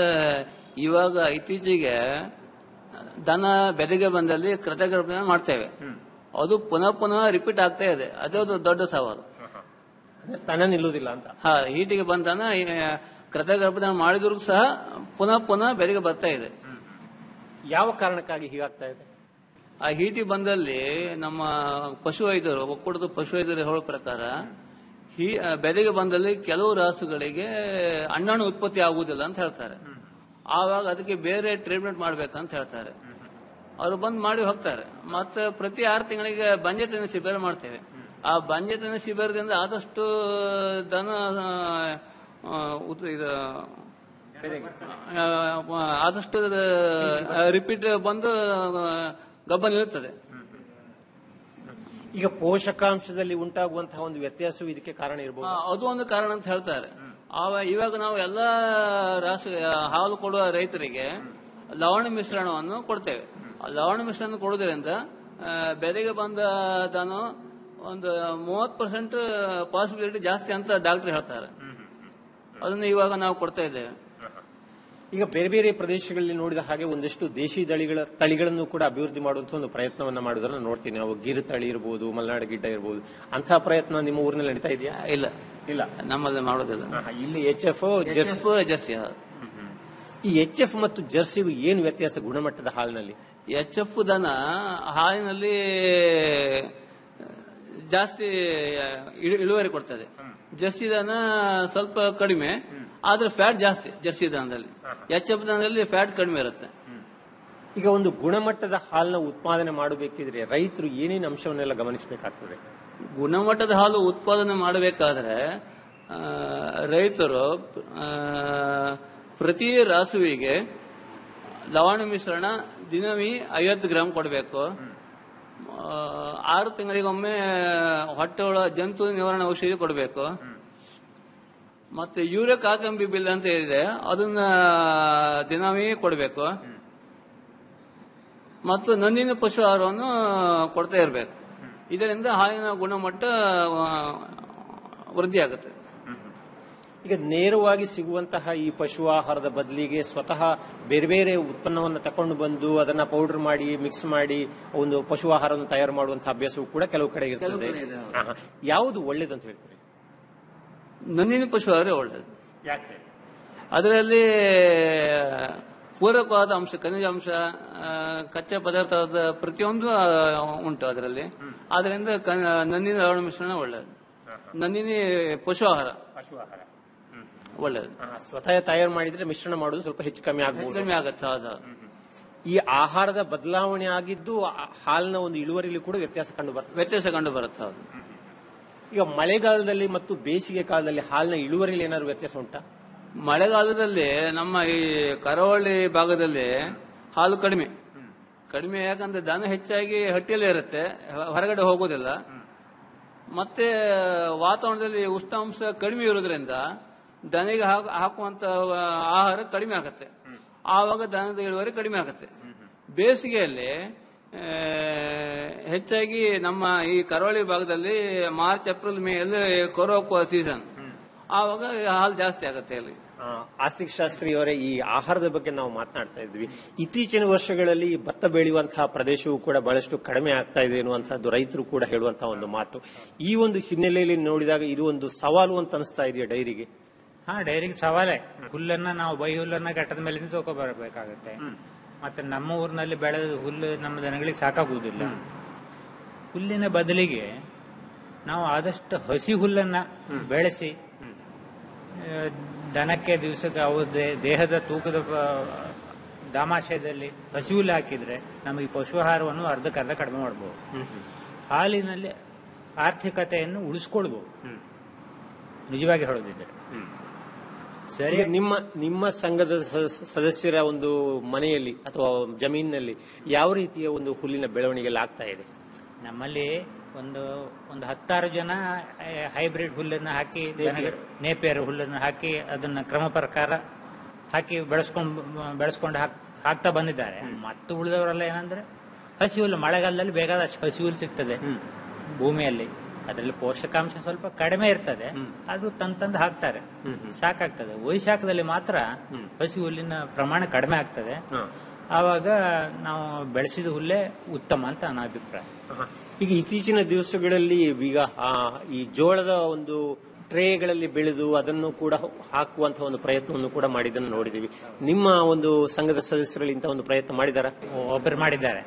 ಇವಾಗ ಇತ್ತೀಚೆಗೆ ದನ ಬೆದೆಗೆ ಬಂದಲ್ಲಿ ಕೃತಗರ್ಭಣೆ ಮಾಡ್ತೇವೆ ಅದು ಪುನಃ ಪುನಃ ರಿಪೀಟ್ ಆಗ್ತಾ ಇದೆ ಅದೇ ಒಂದು ದೊಡ್ಡ ಸವಾಲು ಅಂದ್ರೆ ತನ ನಿಲ್ಲುವುದಿಲ್ಲ ಅಂತ ಹಾ ಹೀಟಿಗೆ ಬಂದನ ಕೃತಗರ್ಭಣೆ ಮಾಡಿದ್ರು ಸಹ ಪುನಃ ಪುನಃ ಬೆದೆಗೆ ಬರ್ತಾ ಇದೆ ಯಾವ ಕಾರಣಕ್ಕಾಗಿ ಹೀಗಾಗ್ತಾ ಇದೆ ಆ ಹೀಟಿ ಬಂದಲ್ಲಿ ನಮ್ಮ ಪಶು ವೈದ್ಯರು ಒಕ್ಕೂಟದ ಪಶು ವೈದ್ಯರು ಹೇಳೋ ಪ್ರಕಾರ ಹೀ ಆ, ಬೆದೆಗೆ ಬಂದಲ್ಲಿ ಕೆಲವು ರಾಸುಗಳಿಗೆ ಅಣ್ಣಾಣು ಉತ್ಪತ್ತಿ ಆಗುವುದಿಲ್ಲ ಅಂತ ಹೇಳ್ತಾರೆ ಆವಾಗ ಅದಕ್ಕೆ ಬೇರೆ ಟ್ರೀಟ್ಮೆಂಟ್ ಮಾಡ್ಬೇಕಂತ ಹೇಳ್ತಾರೆ ಅವರು ಬಂದ್ ಮಾಡಿ ಹೋಗ್ತಾರೆ ಮತ್ತೆ ಪ್ರತಿ ಆರು ತಿಂಗಳಿಗೆ ಬಂಜೆತನ ಶಿಬಿರ ಮಾಡ್ತೇವೆ ಆ ಬಂಜೆತನ ಶಿಬಿರದಿಂದ ಆದಷ್ಟು ದನ ಆ, ಉತ್- ಇದು ಆ, ಆದಷ್ಟು ರಿಪೀಟ್ ಬಂದು ಗಬ್ಬ ನಿಲ್ಲುತ್ತದೆ ಈಗ ಪೋಷಕಾಂಶದಲ್ಲಿ ಉಂಟಾಗುವಂತಹ ಒಂದು ವ್ಯತ್ಯಾಸವು ಇದಕ್ಕೆ ಕಾರಣ ಆ, ಇರಬಹುದು ಅದು ಒಂದು ಕಾರಣ ಅಂತ ಹೇಳ್ತಾರೆ ಆವ ಇವಾಗ ನಾವು ಎಲ್ಲ ರಾಸು ಹಾಲು ಕೊಡುವ ರೈತರಿಗೆ ಲವಣ ಮಿಶ್ರಣವನ್ನು ಕೊಡ್ತೇವೆ ಆ ಲವಣ ಮಿಶ್ರಣ ಕೊಡುವುದರಿಂದ ಆ, ಬೆದೆಗೆ ಬಂದ ದನ ಒಂದು ಮೂವತ್ತು ಪರ್ಸೆಂಟ್ ಪಾಸಿಬಿಲಿಟಿ ಜಾಸ್ತಿ ಅಂತ ಡಾಕ್ಟರ್ ಹೇಳ್ತಾರೆ ಅದನ್ನು ಇವಾಗ ನಾವು ಕೊಡ್ತಾ ಇದ್ದೇವೆ ಈಗ ಬೇರೆ ಬೇರೆ ಪ್ರದೇಶಗಳಲ್ಲಿ ನೋಡಿದ ಹಾಗೆ ಒಂದಷ್ಟು ದೇಶಿ ತಳಿಗಳ ತಳಿಗಳನ್ನು ಕೂಡ ಅಭಿವೃದ್ಧಿ ಮಾಡುವಂತ ಒಂದು ಪ್ರಯತ್ನವನ್ನ ಮಾಡುವುದನ್ನ ನೋಡ್ತೀನಿ ನಾವು ಗಿರ್ ತಳಿ ಇರಬಹುದು ಮಲೆನಾಡು ಗಿಡ್ಡ ಇರಬಹುದು ಅಂತಹ ಪ್ರಯತ್ನ ನಿಮ್ಮ ಊರಿನಲ್ಲಿ ನಡೀತಾ ಇದೆಯಾ ಇಲ್ಲ ಇಲ್ಲ ನಮ್ಮಲ್ಲಿ ಮಾಡೋದಿಲ್ಲ ಆಹಾ, ಇಲ್ಲಿ H F jersey HF, jersey ಹೌದು. ಈ ಎಚ್ ಎಫ್ ಮತ್ತು ಜರ್ಸಿಗೂ ಏನು ವ್ಯತ್ಯಾಸ ಗುಣಮಟ್ಟದ ಹಾಲಿನಲ್ಲಿ ಎಚ್ ಎಫ್ ದನ ಹಾಲಿನಲ್ಲಿ ಜಾಸ್ತಿ ಇಳು- ಇಳುವರಿ ಕೊಡ್ತದೆ ಜರ್ಸಿ ದನ ಸ್ವಲ್ಪ ಕಡಿಮೆ ಆದ್ರೆ ಫ್ಯಾಟ್ ಜಾಸ್ತಿ ಜರ್ಸಿ ದನದಲ್ಲಿ ಎಚ್ ಎಫ್ ದನದಲ್ಲಿ ಫ್ಯಾಟ್ ಕಡಿಮೆ ಇರುತ್ತೆ ಈಗ ಒಂದು ಗುಣಮಟ್ಟದ ಹಾಲನ್ನ ಉತ್ಪಾದನೆ ಮಾಡಬೇಕಿದ್ರೆ ರೈತರು ಏನೇನು ಅಂಶವನ್ನೆಲ್ಲ ಗಮನಿಸಬೇಕಾಗ್ತದೆ ಗುಣಮಟ್ಟದ ಹಾಲು ಉತ್ಪಾದನೆ ಮಾಡಬೇಕಾದ್ರೆ ಆ, ರೈತರು ಆ, ಪ್ರತಿ ರಾಸುವಿಗೆ ಲವಣ ಮಿಶ್ರಣ ದಿನವೀ ಐವತ್ತು ಗ್ರಾಂ ಕೊಡಬೇಕು ಆರು ತಿಂಗಳಿಗೊಮ್ಮೆ ಹೊಟ್ಟೆ ಒಳ ಜಂತು ನಿವಾರಣೆ ಔಷಧಿ ಕೊಡಬೇಕು ಮತ್ತೆ ಯೂರಿಯಾ ಕಾಕಂಬಿ ಬಿಲ್ ಅಂತ ಇದೆ ಅದನ್ನ ದಿನವೇ ಕೊಡಬೇಕು ಮತ್ತು ನಂದಿನ ಪಶು ಆಹಾರವನ್ನು ಕೊಡ್ತಾ ಇರಬೇಕು ಇದರಿಂದ ಹಾಲಿನ ಗುಣಮಟ್ಟ ಆ, ವೃದ್ಧಿ ಆಗುತ್ತೆ ಈಗ ನೇರವಾಗಿ ಸಿಗುವಂತಹ ಈ ಪಶು ಆಹಾರದ ಬದಲಿಗೆ ಸ್ವತಃ ಬೇರೆ ಬೇರೆ ಉತ್ಪನ್ನವನ್ನು ತಕೊಂಡು ಬಂದು ಅದನ್ನ ಪೌಡರ್ ಮಾಡಿ ಮಿಕ್ಸ್ ಮಾಡಿ ಒಂದು ಪಶು ಆಹಾರವನ್ನು ತಯಾರು ಮಾಡುವಂತಹ ಅಭ್ಯಾಸವು ಕೂಡ ಕೆಲವು ಕಡೆ ಇರ್ತದೆ ಕೆಲವು ಕಡೆ ಇದೆ, ಹೌದು. ಆಹಾ. ಯಾವುದು ಒಳ್ಳೇದಂತ ಹೇಳ್ತೀರಿ ನಂದಿನಿ ಪಶು ಆಹಾರ ಒಳ್ಳೆಯದು ಯಾಕೆ ಅದರಲ್ಲಿ ಪೂರಕವಾದ ಅಂಶ ಖನಿಜಾಂಶ ಆ, ಕಚ್ಚಾ ಪದಾರ್ಥದ ಪ್ರತಿಯೊಂದು ಆ, ಉಂಟು ಅದರಲ್ಲಿ ಆದ್ರಿಂದ ಕ- ನಂದಿನಿ ದ್ರಾವಣ ಮಿಶ್ರಣ ಒಳ್ಳೆಯದು ನಂದಿನಿ ಪಶು ಆಹಾರ ಪಶು ಆಹಾರ ಒಳ್ಳೆಯದು ಸ್ವತಃ ತಯಾರು ಮಾಡಿದ್ರೆ ಮಿಶ್ರಣ ಮಾಡೋದು ಸ್ವಲ್ಪ ಹೆಚ್ಚು ಕಮ್ಮಿ ಹೆಚ್ಚು ಆಗಬಹುದು ಕಡಿಮೆ ಆಗತ್ತೆ ಹೌದು ಈ ಆಹಾರದ ಬದಲಾವಣೆ ಆಗಿದ್ದು ಆ ಹಾಲಿನ ಒಂದು ಇಳುವರಿಲಿ ಕೂಡ ವ್ಯತ್ಯಾಸ ಕಂಡು ಬರ್ತದೆ ವ್ಯತ್ಯಾಸ ಕಂಡು ಬರುತ್ತೆ ಹೌದು ಈಗ ಮಳೆಗಾಲದಲ್ಲಿ ಮತ್ತು ಬೇಸಿಗೆ ಕಾಲದಲ್ಲಿ ಹಾಲಿನ ಇಳುವರಿಲಿ ಏನಾದ್ರು ವ್ಯತ್ಯಾಸ ಉಂಟಾ ಮಳೆಗಾಲದಲ್ಲಿ ನಮ್ಮ ಈ ಕರಾವಳಿ ಭಾಗದಲ್ಲಿ ಹಾಲು ಕಡಿಮೆ ಕಡಿಮೆ ಯಾಕಂದ್ರೆ ದನ ಹೆಚ್ಚಾಗಿ ಹಟ್ಟಿಯಲ್ಲೇ ಇರುತ್ತೆ ಹೊ- ಹೊರಗಡೆ ಹೋಗೋದಿಲ್ಲ ಮತ್ತೆ ವಾತಾವರಣದಲ್ಲಿ ಉಷ್ಣಾಂಶ ಕಡಿಮೆ ಇರೋದ್ರಿಂದ ದನಿಗೆ ಹಾಕು- ಹಾಕುವಂತ ಆಹಾರ ಕಡಿಮೆ ಆಗುತ್ತೆ ಆವಾಗ ದನದ ಇಳುವರಿ ಕಡಿಮೆ ಆಗುತ್ತೆ ಬೇಸಿಗೆಯಲ್ಲಿ ಆ, ಹೆಚ್ಚಾಗಿ ನಮ್ಮ ಈ ಕರಾವಳಿ ಭಾಗದಲ್ಲಿ ಮಾರ್ಚ್ ಏಪ್ರಿಲ್ ಮೇ ಅಲ್ಲಿ ಕೊರೋಕುವ ಸೀಸನ್ ಆವಾಗ ಹಾಲು ಜಾಸ್ತಿ ಆಗುತ್ತೆ ಅಲ್ಲಿ ಆ, ಆಸ್ತಿಕ್ ಶಾಸ್ತ್ರಿ ಅವರೇ ಈ ಆಹಾರದ ಬಗ್ಗೆ ನಾವು ಮಾತನಾಡ್ತಾ ಇದ್ವಿ ಇತ್ತೀಚಿನ ವರ್ಷಗಳಲ್ಲಿ ಈ ಭತ್ತ ಬೆಳೆಯುವಂತಹ ಪ್ರದೇಶವು ಕೂಡ ಬಹಳಷ್ಟು ಕಡಿಮೆ ಆಗ್ತಾ ಇದೆ ಎನ್ನುವಂತಹದ್ದು ರೈತರು ಕೂಡ ಹೇಳುವಂತಹ ಒಂದು ಮಾತು ಈ ಒಂದು ಹಿನ್ನೆಲೆಯಲ್ಲಿ ನೋಡಿದಾಗ ಇದು ಒಂದು ಸವಾಲು ಅಂತ ಅನಿಸ್ತಾ ಇದೆಯಾ ಡೈರಿಗೆ ಹಾ ಡೈರಿಗೆ ಸವಾಲೇ ಹುಲ್ಲನ್ನ ನಾವು ಬೈ ಹುಲ್ಲನ್ನ ಘಟ್ಟದ ಮೇಲಿಂದ ತಗೋ ಬರಬೇಕಾಗತ್ತೆ ಮತ್ತೆ ನಮ್ಮ ಊರಿನಲ್ಲಿ ಬೆಳೆದ ಹುಲ್ಲು ನಮ್ಮ ದನಗಳಿಗೆ ಸಾಕಾಗುವುದಿಲ್ಲ ಹುಲ್ಲಿನ ಬದಲಿಗೆ ನಾವು ಆದಷ್ಟು ಹಸಿ ಹುಲ್ಲನ್ನ ಬೆಳೆಸಿ ಆ, ದನಕ್ಕೆ ದಿವಸಕ್ಕೆ ಅವು ದೇ- ದೇಹದ ತೂಕದ ಆ, ದಾಮಾಶಯದಲ್ಲಿ ಹಸಿ ಹುಲ್ಲು ಹಾಕಿದ್ರೆ ನಮಗೆ ಪಶುಹಾರವನ್ನು ಅರ್ಧಕ್ಕರ್ಧ ಕಡಿಮೆ ಮಾಡಬಹುದು ಹಾಲಿನಲ್ಲಿ ಆರ್ಥಿಕತೆಯನ್ನು ಉಳಿಸ್ಕೊಳ್ಬಹುದು ನಿಜವಾಗಿ ಹೇಳೋದಿದ್ರೆ ಸರಿ ಈಗ ನಿಮ್ಮ ನಿಮ್ಮ ಸಂಘದ ಸದಸ್- ಸದಸ್ಯರ ಒಂದು ಮನೆಯಲ್ಲಿ ಅಥವಾ ಜಮೀನಿನಲ್ಲಿ ಯಾವ ರೀತಿಯ ಒಂದು ಹುಲ್ಲಿನ ಬೆಳವಣಿಗೆ ಎಲ್ಲ ಆಗ್ತಾ ಇದೆ ನಮ್ಮಲ್ಲಿ ಒಂದು ಒಂದು ಹತ್ತಾರು ಜನ ಹೈಬ್ರಿಡ್ ಹುಲ್ಲನ್ನು ಹಾಕಿ ದನಗಳ- ನೇಪಿಯರ್ ಹುಲ್ಲನ್ನು ಹಾಕಿ ಅದನ್ನ ಕ್ರಮ ಪ್ರಕಾರ ಹಾಕಿ ಬೆಳೆಸ್ಕೊಂಡು ಬೆಳೆಸ್ಕೊಂಡು ಹಾಕ್- ಹಾಕ್ತಾ ಬಂದಿದ್ದಾರೆ ಮತ್ತು ಉಳಿದವರೆಲ್ಲ ಏನಂದ್ರೆ ಹಸಿ ಹುಲ್ಲು ಮಳೆಗಾಲದಲ್ಲಿ ಬೇಕಾದಷ್ಟು ಹಸಿ ಹುಲ್ಲು ಸಿಗ್ತದೆ ಭೂಮಿಯಲ್ಲಿ ಅದರಲ್ಲಿ ಪೋಷಕಾಂಶ ಸ್ವಲ್ಪ ಕಡಿಮೆ ಇರ್ತದೆ ಆದ್ರೂ ತಂದ್ ತಂದು ಹಾಕ್ತಾರೆ ಸಾಕಾಗ್ತದೆ ವೈಶಾಖದಲ್ಲಿ ಮಾತ್ರ ಹಸಿ ಹುಲ್ಲಿನ ಪ್ರಮಾಣ ಕಡಿಮೆ ಆಗ್ತದೆ ಆವಾಗ ನಾವು ಬೆಳೆಸಿದ ಹುಲ್ಲೇ ಉತ್ತಮ ಅಂತ ನನ್ನ ಅಭಿಪ್ರಾಯ ಈಗ ಇತ್ತೀಚಿನ ದಿವಸಗಳಲ್ಲಿ ಈಗ ಆ, ಈ ಜೋಳದ ಒಂದು ಟ್ರೇಗಳಲ್ಲಿ ಬೆಳೆದು ಅದನ್ನು ಕೂಡ ಹಾಕುವಂತಹ ಒಂದು ಪ್ರಯತ್ನವನ್ನು ಕೂಡ ಮಾಡಿದ್ದನ್ನು ನೋಡಿದೀವಿ ನಿಮ್ಮ ಒಂದು ಸಂಘದ ಸದಸ್ಯರಲ್ಲಿ ಇಂತಹ ಒಂದು ಪ್ರಯತ್ನ ಮಾಡಿದಾರ ಒಬ್ಬರು ಮಾಡಿದ್ದಾರೆ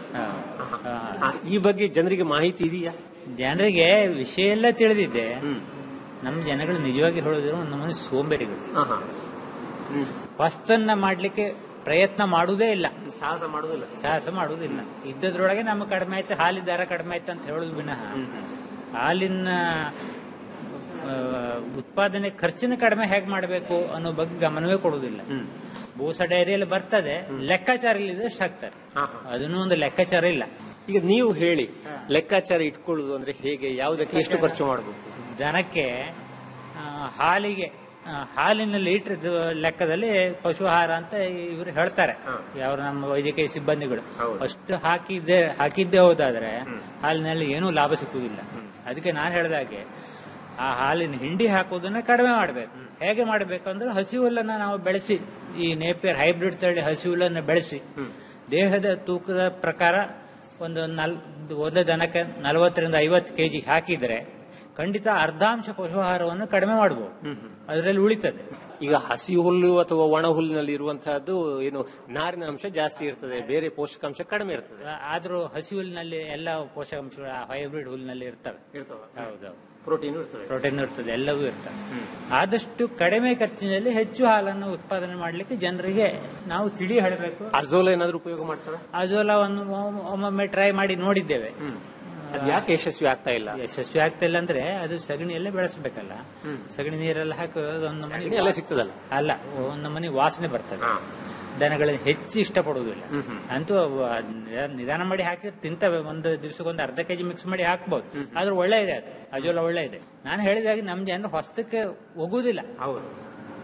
ಈ ಬಗ್ಗೆ ಜನರಿಗೆ ಮಾಹಿತಿ ಇದೆಯಾ ಜನರಿಗೆ ವಿಷಯ ಎಲ್ಲ ತಿಳಿದಿದೆ ನಮ್ಮ ಜನಗಳು ನಿಜವಾಗಿ ಹೇಳೋದಿರೋ ಒಂದು ನಮೂನೆ ಸೋಂಬೇರಿಗಳು ಹೊಸ್ತನ್ನ ಮಾಡ್ಲಿಕ್ಕೆ ಪ್ರಯತ್ನ ಮಾಡುವುದೇ ಇಲ್ಲ ಸಾಹಸ ಮಾಡುವುದಿಲ್ಲ ಸಾಹಸ ಮಾಡುವುದಿಲ್ಲ ಇದ್ದದ್ರೊಳಗೆ ನಮ್ಮ ಕಡಿಮೆ ಆಯ್ತು ಹಾಲಿನ ದರ ಕಡಿಮೆ ಆಯ್ತು ಅಂತ ಹೇಳುದು ವಿನಃ ಹಾಲಿನ ಆ, ಉತ್ಪಾದನೆ ಖರ್ಚಿನ ಕಡಿಮೆ ಹೇಗೆ ಮಾಡಬೇಕು ಅನ್ನೋ ಬಗ್ಗೆ ಗಮನವೇ ಕೊಡುವುದಿಲ್ಲ ಬೂಸ ಡೈರಿಯಲ್ಲಿ ಬರ್ತದೆ ಲೆಕ್ಕಾಚಾರ ಇಲ್ಲದಷ್ಟು ಹಾಕ್ತಾರೆ ಅದನ್ನೂ ಒಂದು ಲೆಕ್ಕಾಚಾರ ಇಲ್ಲ ಈಗ ನೀವು ಹೇಳಿ ಲೆಕ್ಕಾಚಾರ ಇಟ್ಕೊಳ್ಳುದು ಅಂದ್ರೆ ಹೇಗೆ ಯಾವುದಕ್ಕೆ ಎಷ್ಟು ಖರ್ಚು ಮಾಡಬೇಕು ದನಕ್ಕೆ ಆ, ಹಾಲಿಗೆ ಆ, ಹಾಲಿನ ಲೀಟರ್ ಲೆಕ್ಕದಲ್ಲಿ ಪಶು ಆಹಾರ ಅಂತ ಇವರು ಹೇಳ್ತಾರೆ ಯಾವ ನಮ್ಮ ವೈದ್ಯಕೀಯ ಸಿಬ್ಬಂದಿಗಳು ಅಷ್ಟು ಹಾಕಿದ್ದೆ ಹಾಕಿದ್ದೇ ಹೋದಾದ್ರೆ ಹಾಲಿನಲ್ಲಿ ಏನೂ ಲಾಭ ಸಿಕ್ಕುವುದಿಲ್ಲ ಅದಕ್ಕೆ ನಾನು ಹೇಳಿದಾಗೆ ಆ ಹಾಲಿನ ಹಿಂಡಿ ಹಾಕೋದನ್ನ ಕಡಿಮೆ ಮಾಡಬೇಕು ಹೇಗೆ ಮಾಡಬೇಕು ಅಂದ್ರೆ ಹಸಿ ಹುಲ್ಲನ್ನ ನಾವು ಬೆಳೆಸಿ ಈ ನೇಪಿಯರ್ ಹೈಬ್ರಿಡ್ ತಳಿ ಹಸಿ ಹುಲ್ಲನ್ನು ಬೆಳೆಸಿ ದೇಹದ ತೂಕದ ಪ್ರಕಾರ ಒಂದು ನಲ್ ಒಂದು ದನಕ್ಕೆ ನಲವತ್ತರಿಂದ ಐವತ್ತು ಕೆಜಿ ಹಾಕಿದ್ರೆ ಖಂಡಿತ ಅರ್ಧಾಂಶ ಪಶುಹಾರವನ್ನು ಕಡಿಮೆ ಮಾಡಬಹುದು ಅದರಲ್ಲಿ ಉಳಿತದೆ ಈಗ ಹಸಿ ಹುಲ್ಲು ಅಥವಾ ಒಣ ಹುಲ್ಲಿನಲ್ಲಿ ಇರುವಂತಹದ್ದು ಏನು ನಾರಿನ ಅಂಶ ಜಾಸ್ತಿ ಇರ್ತದೆ ಬೇರೆ ಪೋಷಕಾಂಶ ಕಡಿಮೆ ಇರ್ತದೆ ಆದ್ರೂ ಹಸಿ ಹುಲ್ಲಿನಲ್ಲಿ ಎಲ್ಲ ಪೋಷಕಾಂಶಗಳು ಹೈಬ್ರಿಡ್ ಹುಲ್ಲಿನಲ್ಲಿ ಇರ್ತವೆ ಹೌದೌದು ಪ್ರೋಟೀನ್ ಇರ್ತದೆ ಪ್ರೋಟೀನ್ ಇರ್ತದೆ ಎಲ್ಲವೂ ಇರ್ತವೆ ಆದಷ್ಟು ಕಡಿಮೆ ಖರ್ಚಿನಲ್ಲಿ ಹೆಚ್ಚು ಹಾಲನ್ನು ಉತ್ಪಾದನೆ ಮಾಡಲಿಕ್ಕೆ ಜನರಿಗೆ ನಾವು ತಿಳಿ ಹೇಳಬೇಕು ಅಜೋಲ ಏನಾದ್ರೂ ಉಪಯೋಗ ಮಾಡ್ತಾರ ಅಜೋಲವನ್ನು ಒಮ್ಮೊಮ್ಮೆ ಟ್ರೈ ಮಾಡಿ ನೋಡಿದ್ದೇವೆ ಅದು ಯಾಕೆ ಯಶಸ್ವಿ ಆಗ್ತಾ ಇಲ್ಲ ಯಶಸ್ವಿ ಆಗ್ತಿಲ್ಲ ಅಂದ್ರೆ ಅದು ಸಗಣಿಯಲ್ಲೇ ಬೆಳೆಸಬೇಕಲ್ಲ ಸಗಣಿ ನೀರೆಲ್ಲ ಹಾಕಿ ಒಂದು ಸಗಣಿ ಎಲ್ಲ ಸಿಗ್ತದಲ್ಲ? ಅಲ್ಲ ಒಂದು ಮನೆ ವಾಸನೆ ಬರ್ತದೆ ದನಗಳನ್ನ ಹೆಚ್ಚು ಇಷ್ಟಪಡುವುದಿಲ್ಲ ಅಂತೂ ಅವು ಅದ್ ನಿಧಾನ- ನಿಧಾನ ಮಾಡಿ ಹಾಕಿ ತಿಂತವೆ ಒಂದು ದಿವಸಕ್ಕೊಂದು ಅರ್ಧ ಕೆಜಿ ಮಿಕ್ಸ್ ಮಾಡಿ ಹಾಕ್ಬಹುದು ಆದ್ರೆ ಒಳ್ಳೆ ಇದೆ ಅದು ಅಜೋಲ ಒಳ್ಳೆ ಇದೆ ನಾನು ಹೇಳಿದಾಗ ನಮ್ ಜನ ಹೊಸ್ತಕ್ಕೆ ಹೋಗುದಿಲ್ಲ ಹೌದು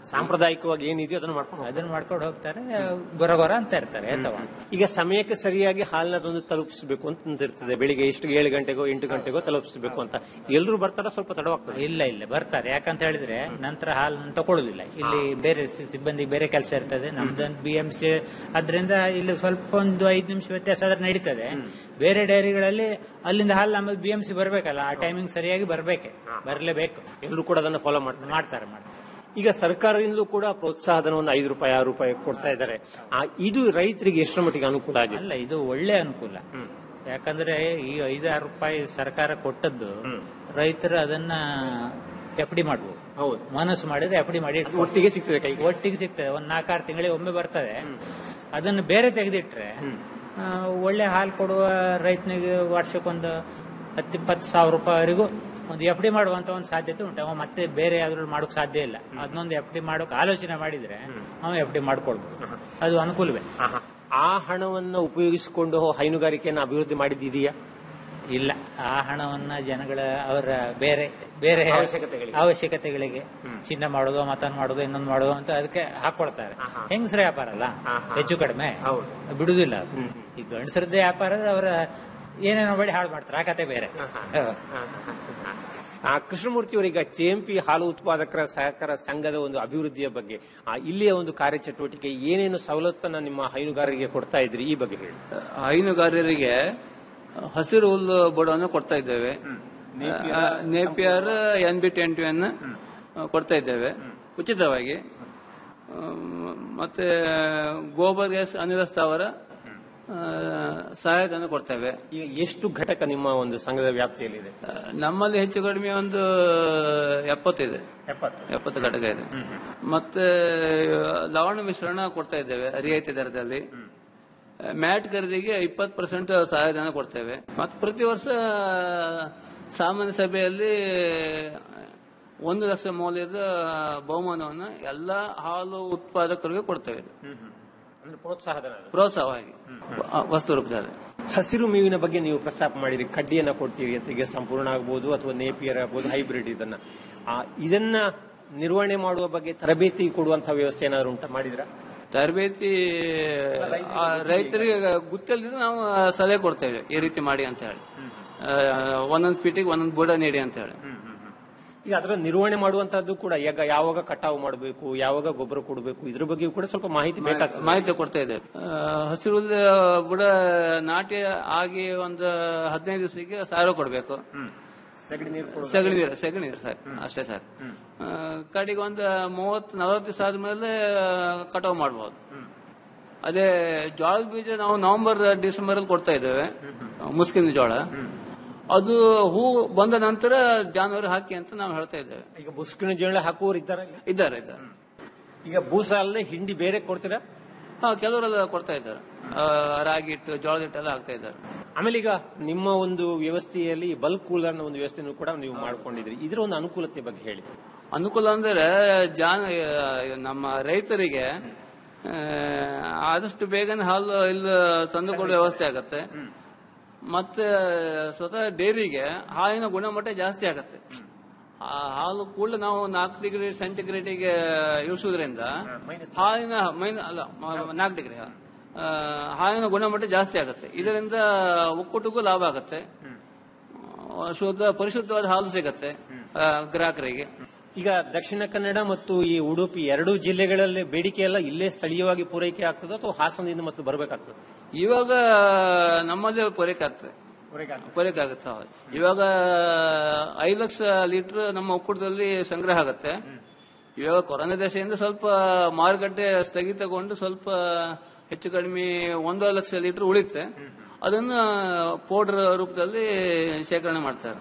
ಸಾಂಪ್ರದಾಯಿಕವಾಗಿ ಏನಿದೆಯೋ ಅದನ್ನ ಮಾಡ್ಕೊಂಡು ಹೋಗ್ತಾರೆ. ಅದನ್ನ ಮಾಡ್ಕೊಂಡು ಹೋಗ್ತಾರೆ ಗೊರ ಗೊರ ಅಂತ ಇರ್ತಾರೆ ಅಥವಾ ಈಗ ಸಮಯಕ್ಕೆ ಸರಿಯಾಗಿ ಹಾಲನ್ನ ತಂದು ತಲುಪಿಸಬೇಕು ಅಂತ ಇರ್ತದೆ ಬೆಳಿಗ್ಗೆ ಎಷ್ಟು ಏಳು ಗಂಟೆಗೋ ಎಂಟು ಗಂಟೆಗೋ ತಲುಪಿಸಬೇಕು ಅಂತ ಎಲ್ಲರೂ ಬರ್ತಾರ ಸ್ವಲ್ಪ ತಡವಾಗ್ತದೆ ಇಲ್ಲ ಇಲ್ಲ ಬರ್ತಾರೆ ಯಾಕಂತ ಹೇಳಿದ್ರೆ ನಂತರ ಹಾಲನ್ನು ತಗೊಳ್ಳೋದಿಲ್ಲ ಇಲ್ಲಿ ಬೇರೆ ಸಿ- ಸಿಬ್ಬಂದಿ ಬೇರೆ ಕೆಲಸ ಇರ್ತದೆ ನಮ್ದೊಂದು ಬಿ ಎಂ ಸಿ ಅದರಿಂದ ಇಲ್ಲಿ ಸ್ವಲ್ಪ ಒಂದು ಐದು ನಿಮಿಷ ವ್ಯತ್ಯಾಸ ಆದ್ರೆ ನಡೀತದೆ ಬೇರೆ ಡೈರಿಗಳಲ್ಲಿ ಅಲ್ಲಿಂದ ಹಾಲು ನಮಗೆ ಬಿ ಎಂ ಸಿ ಬರ್ಬೇಕಲ್ಲ ಆ ಟೈಮಿಂಗ್ ಸರಿಯಾಗಿ ಬರ್ಬೇಕೆ ಬರಲೇಬೇಕು ಎಲ್ಲರೂ ಕೂಡ ಅದನ್ನ ಫಾಲೋ ಮಾಡ್ತಾರೆ ಮಾಡ್ತಾರೆ ಮಾಡ್ತಾರೆ ಈಗ ಸರ್ಕಾರದಿಂದಲೂ ಕೂಡ ಪ್ರೋತ್ಸಾಹಧನವನ್ನು ಐದು ರೂಪಾಯಿ ಆರು ರೂಪಾಯಿ ಕೊಡ್ತಾ ಇದ್ದಾರೆ ಆ, ಇದು ರೈತರಿಗೆ ಎಷ್ಟರ ಮಟ್ಟಿಗೆ ಅನುಕೂಲ ಆಗಿದೆ ಅಲ್ಲ ಇದು ಒಳ್ಳೆ ಅನುಕೂಲ ಯಾಕಂದ್ರೆ ಈ ಐದಾರು ರೂಪಾಯಿ ಸರ್ಕಾರ ಕೊಟ್ಟದ್ದು ರೈತರು ಅದನ್ನ ಎಫ್ ಡಿ ಮಾಡ್ಬೋದು ಹೌದು ಮನಸ್ಸು ಮಾಡಿದ್ರೆ ಎಫ್ ಡಿ ಮಾಡಿ ಇಟ್ಬೋದು. ಒಟ್ಟಿಗೆ ಸಿಗ್ತದೆ ಕೈಗೆ ಒಟ್ಟಿಗೆ ಸಿಗ್ತದೆ ಒಂದ್ ನಾಲ್ಕಾರು ತಿಂಗಳಿಗೆ ಒಮ್ಮೆ ಬರ್ತದೆ ಅದನ್ನು ಬೇರೆ ತೆಗೆದಿಟ್ರೆ ಆ, ಒಳ್ಳೆ ಹಾಲು ಕೊಡುವ ರೈತನಿಗೆ ವರ್ಷಕ್ಕೊಂದು ಹತ್ತಿಪ್ಪತ್ತು ಸಾವಿರ ರೂಪಾಯಿವರೆಗೂ ಒಂದು ಎಫ್ ಡಿ ಮಾಡುವಂತ ಒಂದು ಸಾಧ್ಯತೆ ಉಂಟು ಅವ ಮತ್ತೆ ಬೇರೆ ಯಾವ್ದ್ರಲ್ಲಿ ಮಾಡೋಕ್ ಸಾಧ್ಯ ಇಲ್ಲ ಅದನ್ನೊಂದು ಎಫ್ ಡಿ ಮಾಡೋಕ್ ಆಲೋಚನೆ ಮಾಡಿದ್ರೆ ಅವ ಎಫ್ ಡಿ ಮಾಡ್ಕೊಳ್ಬಹುದು ಅದು ಅನುಕೂಲವೇ ಆಹಾ. ಆ ಹಣವನ್ನು ಉಪಯೋಗಿಸಿಕೊಂಡು ಹೈನುಗಾರಿಕೆಯನ್ನು ಅಭಿವೃದ್ಧಿ ಮಾಡಿದ್ದೀಯಾ ಇಲ್ಲ ಆ ಹಣವನ್ನ ಜನಗಳ ಅವರ ಬೇರೆ ಬೇರೆ ಅವಶ್ಯಕತೆಗಳಿಗೆ. ಅವಶ್ಯಕತೆಗಳಿಗೆ ಚಿನ್ನ ಮಾಡೋದು ಮತನ್ ಮಾಡೋದು ಇನ್ನೊಂದು ಮಾಡೋದು ಅಂತ ಅದಕ್ಕೆ ಹಾಕೊಳ್ತಾರೆ ಹೆಂಗಸರ ವ್ಯಾಪಾರ ಅಲ್ಲ ಹೆಚ್ಚು ಕಡಿಮೆ ಬಿಡುದಿಲ್ಲ ಅದು. ಈ ಗಂಡಸರದ್ದೇ ವ್ಯಾಪಾರ ಅಂದ್ರೆ ಅವರ ಏನೇನೋ ಬಡಿ ಹಾಳು ಮಾಡ್ತಾರೆ ಆ ಕತೆ ಬೇರೆ ಆ ಕೃಷ್ಣಮೂರ್ತಿ ಅವರೀಗ ಜೆಎಂಪಿ ಹಾಲು ಉತ್ಪಾದಕರ ಸಹಕಾರ ಸಂಘದ ಒಂದು ಅಭಿವೃದ್ಧಿಯ ಬಗ್ಗೆ ಆ, ಇಲ್ಲಿಯ ಒಂದು ಕಾರ್ಯಚಟುವಟಿಕೆ ಏನೇನು ಸವಲತ್ತನ್ನ ನಿಮ್ಮ ಹೈನುಗಾರರಿಗೆ ಕೊಡ್ತಾ ಇದ್ರಿ ಈ ಬಗ್ಗೆ ಹೇಳಿ ಹೈನುಗಾರರಿಗೆ ಹಸಿರು ಹುಲ್ಲು ಬುಡವನ್ನು ಕೊಡ್ತಾ ಇದ್ದೇವೆ ಆ, Napier N B twenty one ಕೊಡ್ತಾ ಇದ್ದೇವೆ ಉಚಿತವಾಗಿ ಆ, ಮತ್ತೆ ಗೋಬರ್ ಗ್ಯಾಸ್ ಅನಿಲ ಸ್ಥಾವರ ಆ, ಸಹಾಯಧನ ಕೊಡ್ತೇವೆ ಈಗ ಎಷ್ಟು ಘಟಕ ನಿಮ್ಮ ಒಂದು ಸಂಘದ ವ್ಯಾಪ್ತಿಯಲ್ಲಿದೆ ಆ, ನಮ್ಮಲ್ಲಿ ಹೆಚ್ಚು ಕಡಿಮೆ ಒಂದು ಎಪ್ಪತ್ತಿದೆ ಎಪ್ಪತ್ತು ಘಟಕ ಇದೆ ಮತ್ತೆ ಲವಣ ಮಿಶ್ರಣ ಕೊಡ್ತಾ ಇದ್ದೇವೆ ರಿಯಾಯಿತಿ ದರದಲ್ಲಿ ಮ್ಯಾಟ್ ಖರೀದಿಗೆ ಇಪ್ಪತ್ತು ಪರ್ಸೆಂಟ್ ಸಹಾಯಧನ ಕೊಡ್ತೇವೆ ಮತ್ತು ಪ್ರತಿ ವರ್ಷ ಸಾಮಾನ್ಯ ಸಭೆಯಲ್ಲಿ ಒಂದು ಲಕ್ಷ ಮೌಲ್ಯದ ಬಹುಮಾನವನ್ನು ಎಲ್ಲ ಹಾಲು ಉತ್ಪಾದಕರಿಗೆ ಕೊಡ್ತೇವೆ ಅಂದ್ರೆ ಪ್ರೋತ್ಸಾಹಧನ ಪ್ರೋತ್ಸಾಹವಾಗಿ ವಸ್ತು ರೂಪದಲ್ಲಿ ಹಸಿರು ಮೇವಿನ ಬಗ್ಗೆ ನೀವು ಪ್ರಸ್ತಾಪ ಮಾಡಿರಿ ಕಡ್ಡಿಯನ್ನ ಕೊಡ್ತೀರಿ ಅಂತ ಈಗ ಸಂಪೂರ್ಣ ಆಗ್ಬೋದು ಅಥವಾ ನೇಪಿಯರ್ ಆಗ್ಬೋದು ಹೈಬ್ರಿಡ್ ಇದನ್ನ ಆ, ಇದನ್ನ ನಿರ್ವಹಣೆ ಮಾಡುವ ಬಗ್ಗೆ ತರಬೇತಿ ಕೊಡುವಂತಹ ವ್ಯವಸ್ಥೆ ಏನಾದ್ರು ಉಂಟ ಮಾಡಿದ್ರ ತರಬೇತಿ ಆ, ರೈತರಿಗೆ ಗೊತ್ತಿಲ್ಲದಿದ್ರೆ ನಾವು ಸಲಹೆ ಕೊಡ್ತೇವೆ ಈ ರೀತಿ ಮಾಡಿ ಅಂತ ಹೇಳಿ ಆ, ಒಂದೊಂದು ಫೀಟಿಗೆ ಒಂದೊಂದು ಬುಡ ನೀಡಿ ಅಂತ ಹೇಳಿ ಈಗ ಅದರ ನಿರ್ವಹಣೆ ಮಾಡುವಂತಹದ್ದು ಕೂಡ ಈಗ ಯಾವಾಗ ಕಟಾವು ಮಾಡಬೇಕು ಯಾವಾಗ ಗೊಬ್ಬರ ಕೊಡಬೇಕು ಇದ್ರ ಬಗ್ಗೆ ಕೂಡ ಸ್ವಲ್ಪ ಮಾಹಿತಿ ಬೇಕಾಗ್ತದೆ ಮಾಹಿತಿ ಕೊಡ್ತಾ ಇದ್ದೇವೆ ಆ, ಹಸಿರು ಹುಲ್ಲು ಬುಡ ನಾಟಿ ಆಗಿ ಒಂದು ಹದಿನೈದು ದಿವಸಕ್ಕೆ ಸಾರ ಕೊಡಬೇಕು ಸಗಣಿ ನೀರು ಸಗಣಿ ನೀರು ಸಗಣಿ ನೀರು ಸಾಕು ಅಷ್ಟೇ ಸಾಕು ಆ, ಕಡೆಗೆ ಒಂದು ಮೂವತ್ತು ನಲವತ್ತು ದಿವಸ ಆದ್ಮೇಲೆ ಕಟಾವು ಮಾಡಬಹುದು ಅದೇ ಜೋಳದ ಬೀಜ ನಾವು ನವೆಂಬರ್ ಡಿಸೆಂಬರ್ ಅಲ್ಲಿ ಕೊಡ್ತಾ ಇದ್ದೇವೆ ಮುಸ್ಕಿನ ಜೋಳ ಅದು ಹೂ ಬಂದ ನಂತರ ಜಾನುವಾರು ಹಾಕಿ ಅಂತ ನಾವು ಹೇಳ್ತಾ ಇದ್ದೇವೆ ಈಗ ಬುಸ್ಕಿನ ಜೋಳ ಹಾಕುವವರು ಇದ್ದಾರೆ ಇದ್ದಾರೆ ಇದ್ದಾರೆ ಈಗ ಬೂಸ ಅಲ್ಲದೆ ಹಿಂಡಿ ಬೇರೆ ಕೊಡ್ತೀರಾ ಹಾ ಕೆಲವರೆಲ್ಲ ಕೊಡ್ತಾ ಇದ್ದಾರೆ ಆ, ರಾಗಿ ಹಿಟ್ಟು ಜೋಳದ ಹಿಟ್ಟೆಲ್ಲ ಹಾಕ್ತಾ ಇದ್ದಾರೆ ಆಮೇಲೆ ಈಗ ನಿಮ್ಮ ಒಂದು ವ್ಯವಸ್ಥೆಯಲ್ಲಿ ಬಲ್ಕ್ ಕೂಲರ್ ಅನ್ನೋ ಒಂದು ವ್ಯವಸ್ಥೆನೂ ಕೂಡ ನೀವು ಮಾಡ್ಕೊಂಡಿದ್ರಿ ಇದರ ಒಂದು ಅನುಕೂಲತೆ ಬಗ್ಗೆ ಹೇಳಿ ಅನುಕೂಲ ಅಂದ್ರೆ ಜಾನ ಆ, ನಮ್ಮ ರೈತರಿಗೆ ಆ, ಆದಷ್ಟು ಬೇಗನೆ ಹಾಲು ಇಲ್ಲಿ ತಂದುಕೊಡುವ ವ್ಯವಸ್ಥೆ ಆಗತ್ತೆ ಮತ್ತೆ ಸ್ವತಃ ಡೈರಿಗೆ ಹಾಲಿನ ಗುಣಮಟ್ಟ ಜಾಸ್ತಿ ಆಗತ್ತೆ ಆ ಹಾಲು ಕೂಡ ನಾವು ನಾಲ್ಕು ಡಿಗ್ರಿ ಸೆಂಟಿಗ್ರೇಡಿಗೆ ಇಳಿಸುವುದರಿಂದ ಹಾಲಿನ ಮೈನ ಅಲ್ಲ ಮ- ನಾಲ್ಕು ಡಿಗ್ರಿ ಆ, ಹಾಲಿನ ಗುಣಮಟ್ಟ ಜಾಸ್ತಿ ಆಗುತ್ತೆ ಇದರಿಂದ ಒಕ್ಕೂಟಕ್ಕೂ ಲಾಭ ಆಗುತ್ತೆ ಆ, ಶುದ್ಧ ಪರಿಶುದ್ಧವಾದ ಹಾಲು ಸಿಗತ್ತೆ ಆ, ಗ್ರಾಹಕರಿಗೆ ಈಗ ದಕ್ಷಿಣ ಕನ್ನಡ ಮತ್ತು ಈ ಉಡುಪಿ ಎರಡೂ ಜಿಲ್ಲೆಗಳಲ್ಲಿ ಬೇಡಿಕೆ ಎಲ್ಲ ಇಲ್ಲೇ ಸ್ಥಳೀಯವಾಗಿ ಪೂರೈಕೆ ಆಗ್ತದೆ ಅಥವಾ ಹಾಸನದಿಂದ ಮತ್ತು ಬರಬೇಕಾಗ್ತದೆ ಇವಾಗ ನಮ್ಮಲ್ಲಿ ಪೂರೈಕೆ ಆಗ್ತದೆ ಪೂರೈಕೆ ಆಗುತ್ತೆ ಹೌದು ಇವಾಗ ಐದು ಲಕ್ಷ ಲೀಟರ್ ನಮ್ಮ ಒಕ್ಕೂಟದಲ್ಲಿ ಸಂಗ್ರಹ ಆಗುತ್ತೆ ಇವಾಗ ಕೊರೋನಾ ದಶೆಯಿಂದ ಸ್ವಲ್ಪ ಮಾರುಕಟ್ಟೆ ಸ್ಥಗಿತಗೊಂಡು ಸ್ವಲ್ಪ ಹೆಚ್ಚು ಕಡಿಮೆ ಒಂದೂವರೆ ಲಕ್ಷ ಲೀಟರ್ ಉಳಿತೆ ಅದನ್ನ ಪೌಡರ್ ರೂಪದಲ್ಲಿ ಶೇಖರಣೆ ಮಾಡ್ತಾರೆ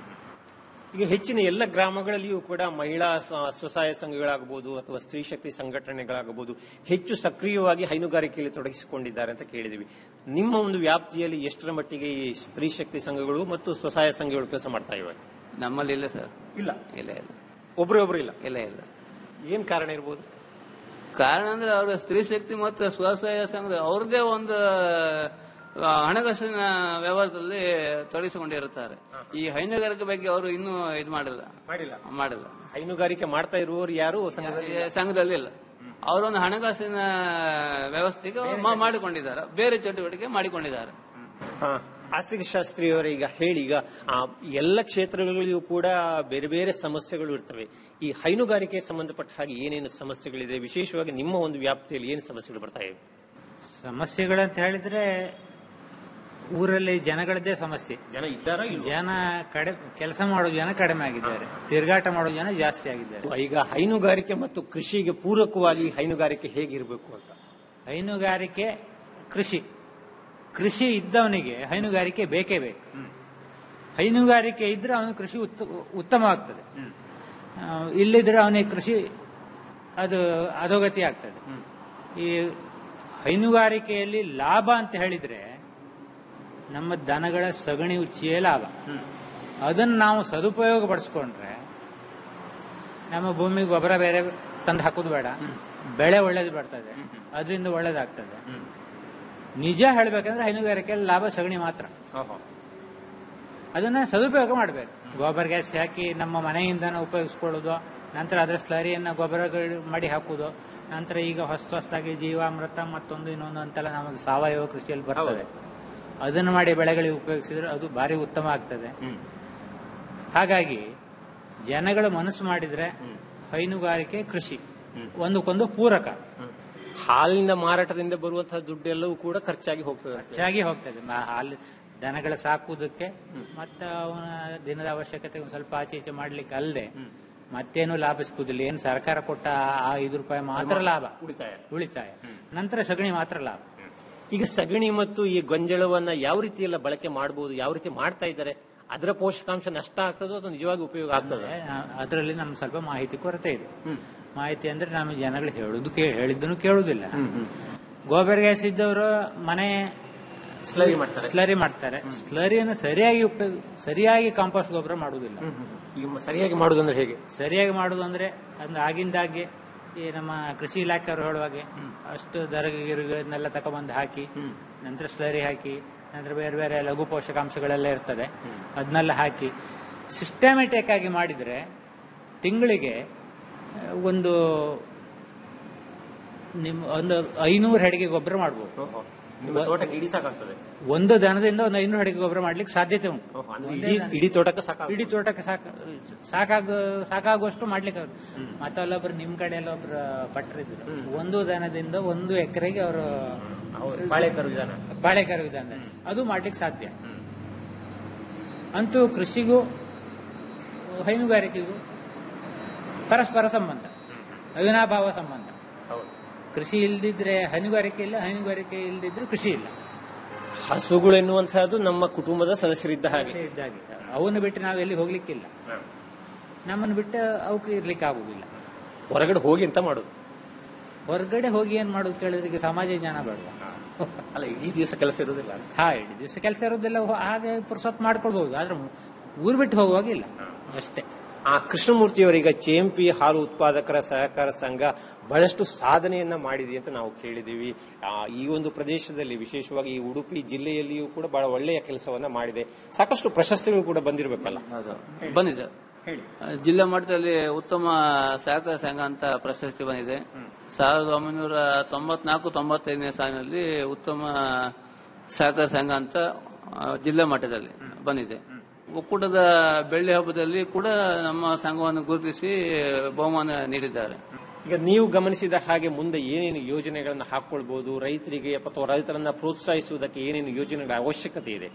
ಈಗ ಹೆಚ್ಚಿನ ಎಲ್ಲ ಗ್ರಾಮಗಳಲ್ಲಿಯೂ ಕೂಡ ಮಹಿಳಾ ಸ- ಸ್ವಸಹಾಯ ಸಂಘಗಳಾಗಬಹುದು ಅಥವಾ ಸ್ತ್ರೀ ಶಕ್ತಿ ಸಂಘಟನೆಗಳಾಗಬಹುದು ಹೆಚ್ಚು ಸಕ್ರಿಯವಾಗಿ ಹೈನುಗಾರಿಕೆಯಲ್ಲಿ ತೊಡಗಿಸಿಕೊಂಡಿದ್ದಾರೆ ಅಂತ ಕೇಳಿದಿವಿ ನಿಮ್ಮ ಒಂದು ವ್ಯಾಪ್ತಿಯಲ್ಲಿ ಎಷ್ಟರ ಮಟ್ಟಿಗೆ ಈ ಸ್ತ್ರೀ ಶಕ್ತಿ ಸಂಘಗಳು ಮತ್ತು ಸ್ವಸಹಾಯ ಸಂಘಗಳು ಕೆಲಸ ಮಾಡ್ತಾ ಇವೆ ನಮ್ಮಲ್ಲಿ ಇಲ್ಲ ಸರ್ ಇಲ್ಲ ಇಲ್ಲ ಇಲ್ಲ ಒಬ್ರೊಬ್ರು ಇಲ್ಲ ಇಲ್ಲ ಇಲ್ಲ ಏನ್ ಕಾರಣ ಇರ್ಬೋದು ಕಾರಣ ಅಂದ್ರೆ ಅವ್ರ ಸ್ತ್ರೀ ಶಕ್ತಿ ಮತ್ತು ಸ್ವಸಹಾಯ ಸಂಘ ಅವ್ರದ್ದೇ ಒಂದು ಆ, ಹಣಕಾಸಿನ ವ್ಯವಹಾರದಲ್ಲಿ ತೊಡಗಿಸಿಕೊಂಡಿರುತ್ತಾರೆ ಈ ಹೈನುಗಾರಿಕೆ ಬಗ್ಗೆ ಅವರು ಇನ್ನೂ ಇದು ಮಾಡಿಲ್ಲ ಮಾಡಿಲ್ಲ ಮಾಡಿಲ್ಲ ಹೈನುಗಾರಿಕೆ ಮಾಡ್ತಾ ಇರುವವರು ಯಾರು ಸಂಘದಲ್ಲಿ ಈ ಸಂಘದಲ್ಲಿ ಇಲ್ಲ ಅವರೊಂದು ಹಣಕಾಸಿನ ವ್ಯವಸ್ಥೆಗೆ ಮಾ- ಮಾಡಿಕೊಂಡಿದ್ದಾರೆ ಬೇರೆ ಚಟುವಟಿಕೆ ಮಾಡಿಕೊಂಡಿದ್ದಾರೆ ಹಾ ಆಸ್ತಿಕ ಶಾಸ್ತ್ರಿಯವರೇ ಈಗ ಹೇಳಿ ಈಗ ಆ ಎಲ್ಲ ಕ್ಷೇತ್ರಗಳಲ್ಲಿಯೂ ಕೂಡ ಬೇರೆ ಬೇರೆ ಸಮಸ್ಯೆಗಳು ಇರ್ತವೆ ಈ ಹೈನುಗಾರಿಕೆ ಸಂಬಂಧಪಟ್ಟ ಹಾಗೆ ಏನೇನು ಸಮಸ್ಯೆಗಳಿದೆ ವಿಶೇಷವಾಗಿ ನಿಮ್ಮ ಒಂದು ವ್ಯಾಪ್ತಿಯಲ್ಲಿ ಏನು ಸಮಸ್ಯೆಗಳು ಬರ್ತಾ ಇವೆ ಸಮಸ್ಯೆಗಳಂತ ಹೇಳಿದ್ರೆ ಊರಲ್ಲಿ ಜನಗಳದ್ದೇ ಸಮಸ್ಯೆ ಜನ ಇದ್ದಾರಾ ಇಲ್ವಾ? ಜನ ಕಡೆ ಕೆಲಸ ಮಾಡೋ ಜನ ಕಡಿಮೆ ಆಗಿದ್ದಾರೆ ತಿರುಗಾಟ ಮಾಡೋ ಜನ ಜಾಸ್ತಿ ಆಗಿದ್ದಾರೆ ಈಗ ಹೈನುಗಾರಿಕೆ ಮತ್ತು ಕೃಷಿಗೆ ಪೂರಕವಾಗಿ ಹೈನುಗಾರಿಕೆ ಹೇಗಿರಬೇಕು ಅಂತ ಹೈನುಗಾರಿಕೆ ಕೃಷಿ ಕೃಷಿ ಇದ್ದವನಿಗೆ ಹೈನುಗಾರಿಕೆ ಬೇಕೇ ಬೇಕು ಹೈನುಗಾರಿಕೆ ಇದ್ರೆ ಅವನು ಕೃಷಿ ಉತ್ತ- ಉತ್ತಮವಾಗ್ತದೆ ಆ, ಇಲ್ಲಿದ್ರೆ ಅವನಿಗೆ ಕೃಷಿ ಅದು ಅಧೋಗತಿ ಆಗ್ತದೆ ಈ ಹೈನುಗಾರಿಕೆಯಲ್ಲಿ ಲಾಭ ಅಂತ ಹೇಳಿದ್ರೆ ನಮ್ಮ ದನಗಳ ಸಗಣಿ ಉಚ್ಚಿಯೇ ಲಾಭ ಅದನ್ನು ನಾವು ಸದುಪಯೋಗ ಪಡಿಸ್ಕೊಂಡ್ರೆ ನಮ್ಮ ಭೂಮಿ ಗೊಬ್ಬರ ಬೇರೆ ತಂದು ಹಾಕೋದು ಬೇಡ ಬೆಳೆ ಒಳ್ಳೇದು ಬರ್ತದೆ ಅದರಿಂದ ಒಳ್ಳೇದಾಗ್ತದೆ ನಿಜ ಹೇಳ್ಬೇಕಂದ್ರೆ ಹೈನುಗಾರಿಕೆಯಲ್ಲಿ ಲಾಭ ಸಗಣಿ ಮಾತ್ರ ಅದನ್ನ ಸದುಪಯೋಗ ಮಾಡಬೇಕು ಗೊಬ್ಬರ ಗ್ಯಾಸ್ ಹಾಕಿ ನಮ್ಮ ಮನೆಯಿಂದನ ಉಪಯೋಗಿಸ್ಕೊಳ್ಳೋದು ನಂತರ ಅದರ ಸ್ಲರಿಯನ್ನ ಗೊಬ್ಬರ ಮಾಡಿ ಹಾಕುವುದು ನಂತರ ಈಗ ಹೊಸ ಹೊಸದಾಗಿ ಜೀವಾಮೃತ ಮತ್ತೊಂದು ಇನ್ನೊಂದು ಅಂತೆಲ್ಲ ನಮಗೆ ಸಾವಯವ ಕೃಷಿಯಲ್ಲಿ ಬರ್ತದೆ ಅದನ್ನು ಮಾಡಿ ಬೆಳೆಗಳಿಗೆ ಉಪಯೋಗಿಸಿದ್ರೆ ಅದು ಭಾರಿ ಉತ್ತಮ ಆಗ್ತದೆ ಹಾಗಾಗಿ ಜನಗಳು ಮನಸ್ಸು ಮಾಡಿದ್ರೆ ಹೈನುಗಾರಿಕೆ ಕೃಷಿ ಒಂದಕ್ಕೊಂದು ಪೂರಕ ಹಾಲಿನ ಮಾರಾಟದಿಂದ ಬರುವಂತಹ ದುಡ್ಡೆಲ್ಲವೂ ಕೂಡ ಖರ್ಚಾಗಿ ಹೋಗ್ತದೆ ಹೆಚ್ಚಾಗಿ ಹೋಗ್ತದೆ ಮ- ಹಾಲು ದನಗಳ ಸಾಕುವುದಕ್ಕೆ ಮತ್ತೆ ಅವನ ದಿನದ ಅವಶ್ಯಕತೆ ಒಂದ್ ಸ್ವಲ್ಪ ಆಚೆ ಈಚೆ ಮಾಡ್ಲಿಕ್ಕೆ ಅಲ್ಲದೆ ಮತ್ತೇನು ಲಾಭ ಸಿಕ್ಕುದಿಲ್ಲ ಏನು ಸರ್ಕಾರ ಕೊಟ್ಟ ಆ ಐದು ರೂಪಾಯಿ ಮಾತ್ರ ಲಾಭ ಉಳಿತಾಯ ಉಳಿತಾಯ ನಂತರ ಸಗಣಿ ಮಾತ್ರ ಲಾಭ ಈಗ ಸಗಣಿ ಮತ್ತು ಈ ಗೊಂಜಳವನ್ನ ಯಾವ ರೀತಿ ಎಲ್ಲ ಬಳಕೆ ಮಾಡಬಹುದು ಯಾವ ರೀತಿ ಮಾಡ್ತಾ ಇದ್ದಾರೆ ಅದರ ಪೋಷಕಾಂಶ ನಷ್ಟ ಆಗ್ತದೋ ಅಥವಾ ನಿಜವಾಗಿ ಉಪಯೋಗ ಆಗ್ತದೆ ಅದರಲ್ಲಿ ನಮ್ಗೆ ಸ್ವಲ್ಪ ಮಾಹಿತಿ ಕೊರತೆ ಇದೆ ಮಾಹಿತಿ ಅಂದ್ರೆ ನಮ್ಮ ಜನಗಳು ಹೇಳುದು ಕೇ ಹೇಳಿದ್ದನ್ನು ಕೇಳುದಿಲ್ಲ ಗೋಬರ್ ಗ್ಯಾಸ್ ಇದ್ದವರು ಮನೆ ಸ್ಲರಿ ಮಾಡ್ತಾರೆ. ಸ್ಲರಿ ಮಾಡ್ತಾರೆ ಸ್ಲರಿಯನ್ನು ಸರಿಯಾಗಿ ಉಪಯೋಗ ಸರಿಯಾಗಿ ಕಾಂಪೋಸ್ಟ್ ಗೊಬ್ಬರ ಮಾಡುವುದಿಲ್ಲ ಈಗ ಸರಿಯಾಗಿ ಮಾಡುದಂದ್ರೆ ಹೇಗೆ ಸರಿಯಾಗಿ ಮಾಡುದು ಅಂದ್ರೆ ಅಂದ್ರೆ ಆಗಿಂದಾಗೆ ಈ ನಮ್ಮ ಕೃಷಿ ಇಲಾಖೆಯವರು ಹೇಳುವಾಗೆ ಅಷ್ಟು ದರಗಿರಿಗಳನ್ನೆಲ್ಲ ತಗೊಬಂದು ಹಾಕಿ ನಂತರ ಸ್ಲರಿ ಹಾಕಿ ನಂತರ ಬೇರೆ ಬೇರೆ ಲಘು ಪೋಷಕಾಂಶಗಳೆಲ್ಲ ಇರ್ತದೆ ಅದನ್ನೆಲ್ಲ ಹಾಕಿ ಸಿಸ್ಟಮೆಟಿಕ್ ಆಗಿ ಮಾಡಿದ್ರೆ ತಿಂಗಳಿಗೆ ಆ, ಒಂದು ನಿಮ್ಮ ಒಂದು ಐನೂರು ಹೆಡಿಗೆ ಗೊಬ್ಬರ ಮಾಡ್ಬೋದು ನಿಮ್ಮ ತೋಟಕ್ಕೆ ಇಡೀ ಸಾಕಾಗ್ತದೆ ಒಂದು ದನದಿಂದ ಒಂದು ಐನೂರು ಹೆಡಿಗೆ ಗೊಬ್ಬರ ಮಾಡ್ಲಿಕ್ಕೆ ಸಾಧ್ಯತೆ ಉಂಟು ಅಂದ್ರೆ ಇಡೀ ಇಡೀ ತೋಟಕ್ಕೆ ಸಾಕ ಇಡೀ ತೋಟಕ್ಕೆ ಸಾಕ ಸಾಕಾಗ ಸಾಕಾಗುವಷ್ಟು ಮಾಡ್ಲಿಕ್ಕೆ ಆಗುತ್ತೆ. ಮತ್ತೆ ಅಲ್ಲೊಬ್ರು ನಿಮ್ ಕಡೆ ಎಲ್ಲ ಒಬ್ರು ಭಟ್ರಿದ್ರು ಒಂದು ದನದಿಂದ ಒಂದು ಎಕರೆಗೆ ಅವರು ಬಾಳೆಕರು ವಿಧಾನ ಬಾಳೆಕರ ವಿಧಾನ ಅದು ಮಾಡ್ಲಿಕ್ಕೆ ಸಾಧ್ಯ ಅಂತೂ ಕೃಷಿಗೂ ಹೈನುಗಾರಿಕೆಗೂ ಪರಸ್ಪರ ಸಂಬಂಧ ಅವಿನಾಭಾವ ಸಂಬಂಧ ಕೃಷಿ ಇಲ್ದಿದ್ರೆ ಹೈನುಗಾರಿಕೆ ಇಲ್ಲ ಹೈನುಗಾರಿಕೆ ಇಲ್ದಿದ್ರೆ ಕೃಷಿ ಇಲ್ಲ ಹಸುಗಳು ಎನ್ನುವಂತಹದ್ದು ನಮ್ಮ ಕುಟುಂಬದ ಸದಸ್ಯರಿದ್ದ ಹಾಗೆ ಇದ್ದಾಗೆ ಅವನ್ನು ಬಿಟ್ಟು ನಾವು ಎಲ್ಲಿ ಹೋಗ್ಲಿಕ್ಕಿಲ್ಲ ನಮ್ಮನ್ನು ಬಿಟ್ಟು ಅವಕ್ಕೆ ಇರ್ಲಿಕ್ಕೆ ಆಗುದಿಲ್ಲ ಹೊರಗಡೆ ಹೋಗಿ ಅಂತ ಮಾಡುದು ಹೊರಗಡೆ ಹೋಗಿ ಏನ್ ಮಾಡೋದು ಕೇಳಿದ್ರೆ ಈಗ ಸಮಾಜ ಜ್ಞಾನ ಬೇಡವಾ ಅಲ್ಲ ಇಡೀ ದಿವಸ ಕೆಲಸ ಇರುವುದಿಲ್ಲ ಹಾ ಇಡೀ ದಿವಸ ಕೆಲಸ ಇರೋದಿಲ್ಲ ಹೋ- ಹಾಗೆ ಪುರ್ಸೊತ್ ಮಾಡ್ಕೊಳ್ಬಹುದು ಆದ್ರೆ ಊರ್ ಬಿಟ್ಟು ಹೋಗುವಾಗಿಲ್ಲ ಅಷ್ಟೇ ಆ ಕೃಷ್ಣಮೂರ್ತಿಯವರೀಗ ಚೆಂಪಿ ಹಾಲು ಉತ್ಪಾದಕರ ಸಹಕಾರ ಸಂಘ ಬಹಳಷ್ಟು ಸಾಧನೆಯನ್ನ ಮಾಡಿದೆ ಅಂತ ನಾವು ಕೇಳಿದೀವಿ ಆ, ಈ ಒಂದು ಪ್ರದೇಶದಲ್ಲಿ ವಿಶೇಷವಾಗಿ ಈ ಉಡುಪಿ ಜಿಲ್ಲೆಯಲ್ಲಿಯೂ ಕೂಡ ಬಹಳ ಒಳ್ಳೆಯ ಕೆಲಸವನ್ನ ಮಾಡಿದೆ ಸಾಕಷ್ಟು ಪ್ರಶಸ್ತಿಗಳು ಕೂಡ ಬಂದಿರಬೇಕಲ್ಲ ಹೌದು ಬಂದಿದೆ ಆ, ಜಿಲ್ಲಾ ಮಟ್ಟದಲ್ಲಿ ಉತ್ತಮ ಸಹಕಾರ ಸಂಘ ಅಂತ ಪ್ರಶಸ್ತಿ ಬಂದಿದೆ ಸಾವಿರದ ಒಂಬೈನೂರ ತೊಂಬತ್ನಾಲ್ಕು ತೊಂಬತ್ತೈದನೇ ಸಾಲಿನಲ್ಲಿ ಉತ್ತಮ ಸಹಕಾರ ಸಂಘ ಅಂತ ಆ, ಜಿಲ್ಲಾ ಮಟ್ಟದಲ್ಲಿ ಬಂದಿದೆ ಒಕ್ಕೂಟದ ಬೆಳ್ಳಿ ಹಬ್ಬದಲ್ಲಿ ಕೂಡ ನಮ್ಮ ಸಂಘವನ್ನು ಗುರುತಿಸಿ ಬಹುಮಾನ ನೀಡಿದ್ದಾರೆ ಈಗ ನೀವು ಗಮನಿಸಿದ ಹಾಗೆ ಮುಂದೆ ಏನೇನು ಯೋಜನೆಗಳನ್ನ ಹಾಕೊಳ್ಬಹುದು ರೈತರಿಗೆ ಅಥವಾ ರೈತರನ್ನ ಪ್ರೋತ್ಸಾಹಿಸುವುದಕ್ಕೆ ಏನೇನು ಯೋಜನೆಗಳ ಅವಶ್ಯಕತೆ ಇದೆ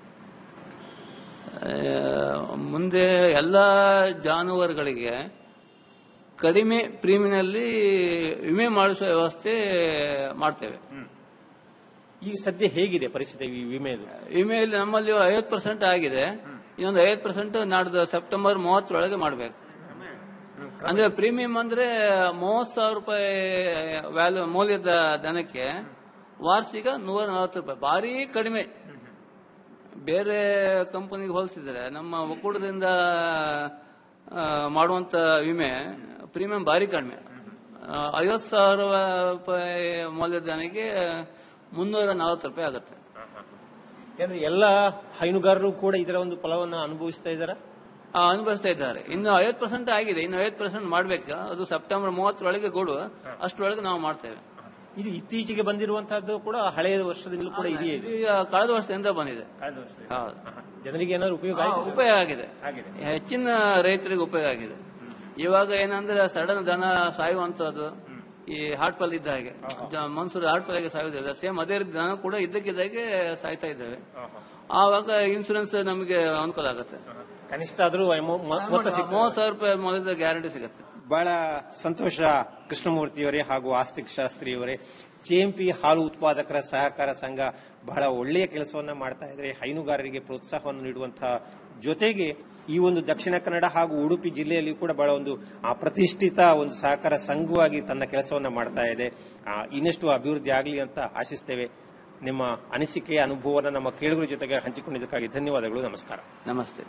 ಆ, ಮುಂದೆ ಎಲ್ಲ ಜಾನುವಾರುಗಳಿಗೆ ಕಡಿಮೆ ಪ್ರೀಮಿಯಂನಲ್ಲಿ ವಿಮೆ ಮಾಡಿಸುವ ವ್ಯವಸ್ಥೆ ಮಾಡ್ತೇವೆ ಈ ಸದ್ಯ ಹೇಗಿದೆ ಪರಿಸ್ಥಿತಿ ಈ ವಿಮೆದು ವಿಮೆಯಲ್ಲಿ ನಮ್ಮಲ್ಲಿ ಐವತ್ತು ಪರ್ಸೆಂಟ್ ಆಗಿದೆ ಇನ್ನೊಂದು ಐವತ್ತು ಪರ್ಸೆಂಟ್ ನಾಡ್ದು ಸೆಪ್ಟೆಂಬರ್ ಮೂವತ್ತರೊಳಗೆ ಮಾಡಬೇಕು ಅಂದ್ರೆ ಪ್ರೀಮಿಯಂ ಅಂದ್ರೆ ಮೂವತ್ತು ಸಾವಿರ ರೂಪಾಯಿ ವ್ಯಾಲ್ಯೂ ಮೌಲ್ಯದ ದನಕ್ಕೆ ವಾರ್ಷಿಕ ನೂರ ನಲವತ್ತು ರೂಪಾಯಿ ಭಾರಿ ಕಡಿಮೆ ಬೇರೆ ಕಂಪನಿಗೆ ಹೋಲಿಸಿದ್ರೆ ನಮ್ಮ ಒಕ್ಕೂಟದಿಂದ ಆ, ಮಾಡುವಂತ ವಿಮೆ ಪ್ರೀಮಿಯಂ ಭಾರಿ ಕಡಿಮೆ ಐವತ್ತು ಸಾವಿರ ರೂಪಾಯಿ ಮೌಲ್ಯದ ದನಿಗೆ ಮುನ್ನೂರ ನಲವತ್ತು ರೂಪಾಯಿ ಆಗುತ್ತೆ ಯಾಕಂದ್ರೆ ಎಲ್ಲ ಹೈನುಗಾರರು ಕೂಡ ಇದರ ಒಂದು ಫಲವನ್ನು ಅನುಭವಿಸ್ತಾ ಇದ್ದಾರಾ ಆ, ಅನುಭವಿಸ್ತಾ ಇದ್ದಾರೆ ಇನ್ನು ಐವತ್ತು ಪರ್ಸೆಂಟ್ ಆಗಿದೆ ಇನ್ನು ಐವತ್ತು ಪರ್ಸೆಂಟ್ ಮಾಡ್ಬೇಕು ಅದು ಸೆಪ್ಟೆಂಬರ್ ಮೂವತ್ತರೊಳಗೆ ಕೊಡು ಅಷ್ಟರೊಳಗೆ ನಾವು ಮಾಡ್ತೇವೆ ಇದು ಇತ್ತೀಚೆಗೆ ಬಂದಿರುವಂತಹದ್ದು ಕೂಡ ಹಳೆಯ ವರ್ಷದಿಂದಲೂ ಕೂಡ ಇದೆಯೇ ಇದು? ಈಗ ಕಳೆದ ವರ್ಷದಿಂದ ಬಂದಿದೆ ಕಳೆದ ವರ್ಷ ಹೌದು ಜನರಿಗೆ ಏನಾದ್ರು ಉಪಯೋಗ ಹಾ, ಆಯ್ತಾ? ಉಪಯೋಗ ಆಗಿದೆ ಆಗಿದೆ. ಹೆಚ್ಚಿನ ರೈತರಿಗೆ ಉಪಯೋಗ ಆಗಿದೆ ಇವಾಗ ಏನಂದ್ರೆ ಸಡನ್ ದನ ಸಾಯುವಂತದ್ದು ಈ ಹಾರ್ಟ್ ಫಾಲ್ ಇದ್ದ ಹಾಗೆ ಜ- ಮನ್ಸೂರು ಹಾರ್ಟ್ ಫಾಲ್ ಸಾಯುವುದಿಲ್ಲ ಸೇಮ್ ಅದೇ ರೀತಿ ದನ ಕೂಡ ಇದ್ದಕ್ಕಿದ್ದಾಗೆ ಸಾಯ್ತಾ ಇದ್ದಾವೆ ಆವಾಗ ಇನ್ಸೂರೆನ್ಸ್ ನಮಗೆ ಅನುಕೂಲ ಆಗುತ್ತೆ ಕನಿಷ್ಠ ಆದ್ರೂ ಎಮೊ- ಮ- ಮೊತ್ತ ಸಿಗ್ತದೆ. ಮೂವತ್ತು ಸಾವಿರ ರೂಪಾಯಿ ಮೊದಲ ಗ್ಯಾರಂಟಿ ಸಿಗುತ್ತೆ ಬಹಳ ಸಂತೋಷ ಕೃಷ್ಣಮೂರ್ತಿಯವರೇ ಹಾಗೂ ಆಸ್ತಿಕ್ ಶಾಸ್ತ್ರಿಯವರೇ ಜೆಎಂಪಿ ಹಾಲು ಉತ್ಪಾದಕರ ಸಹಕಾರ ಸಂಘ ಬಹಳ ಒಳ್ಳೆಯ ಕೆಲಸವನ್ನ ಮಾಡ್ತಾ ಇದ್ರೆ ಹೈನುಗಾರರಿಗೆ ಪ್ರೋತ್ಸಾಹವನ್ನು ನೀಡುವಂತಹ ಜೊತೆಗೆ ಈ ಒಂದು ದಕ್ಷಿಣ ಕನ್ನಡ ಹಾಗೂ ಉಡುಪಿ ಜಿಲ್ಲೆಯಲ್ಲಿ ಕೂಡ ಬಹಳ ಒಂದು ಆ, ಪ್ರತಿಷ್ಠಿತ ಒಂದು ಸಹಕಾರ ಸಂಘವಾಗಿ ತನ್ನ ಕೆಲಸವನ್ನ ಮಾಡ್ತಾ ಇದೆ ಆ, ಇನ್ನಷ್ಟು ಅಭಿವೃದ್ಧಿ ಆಗಲಿ ಅಂತ ಆಶಿಸ್ತೇವೆ ನಿಮ್ಮ ಅನಿಸಿಕೆ ಅನುಭವವನ್ನು ನಮ್ಮ ಕೇಳುಗರ ಜೊತೆಗೆ ಹಂಚಿಕೊಂಡಿದ್ದಕ್ಕಾಗಿ ಧನ್ಯವಾದಗಳು ನಮಸ್ಕಾರ ನಮಸ್ತೆ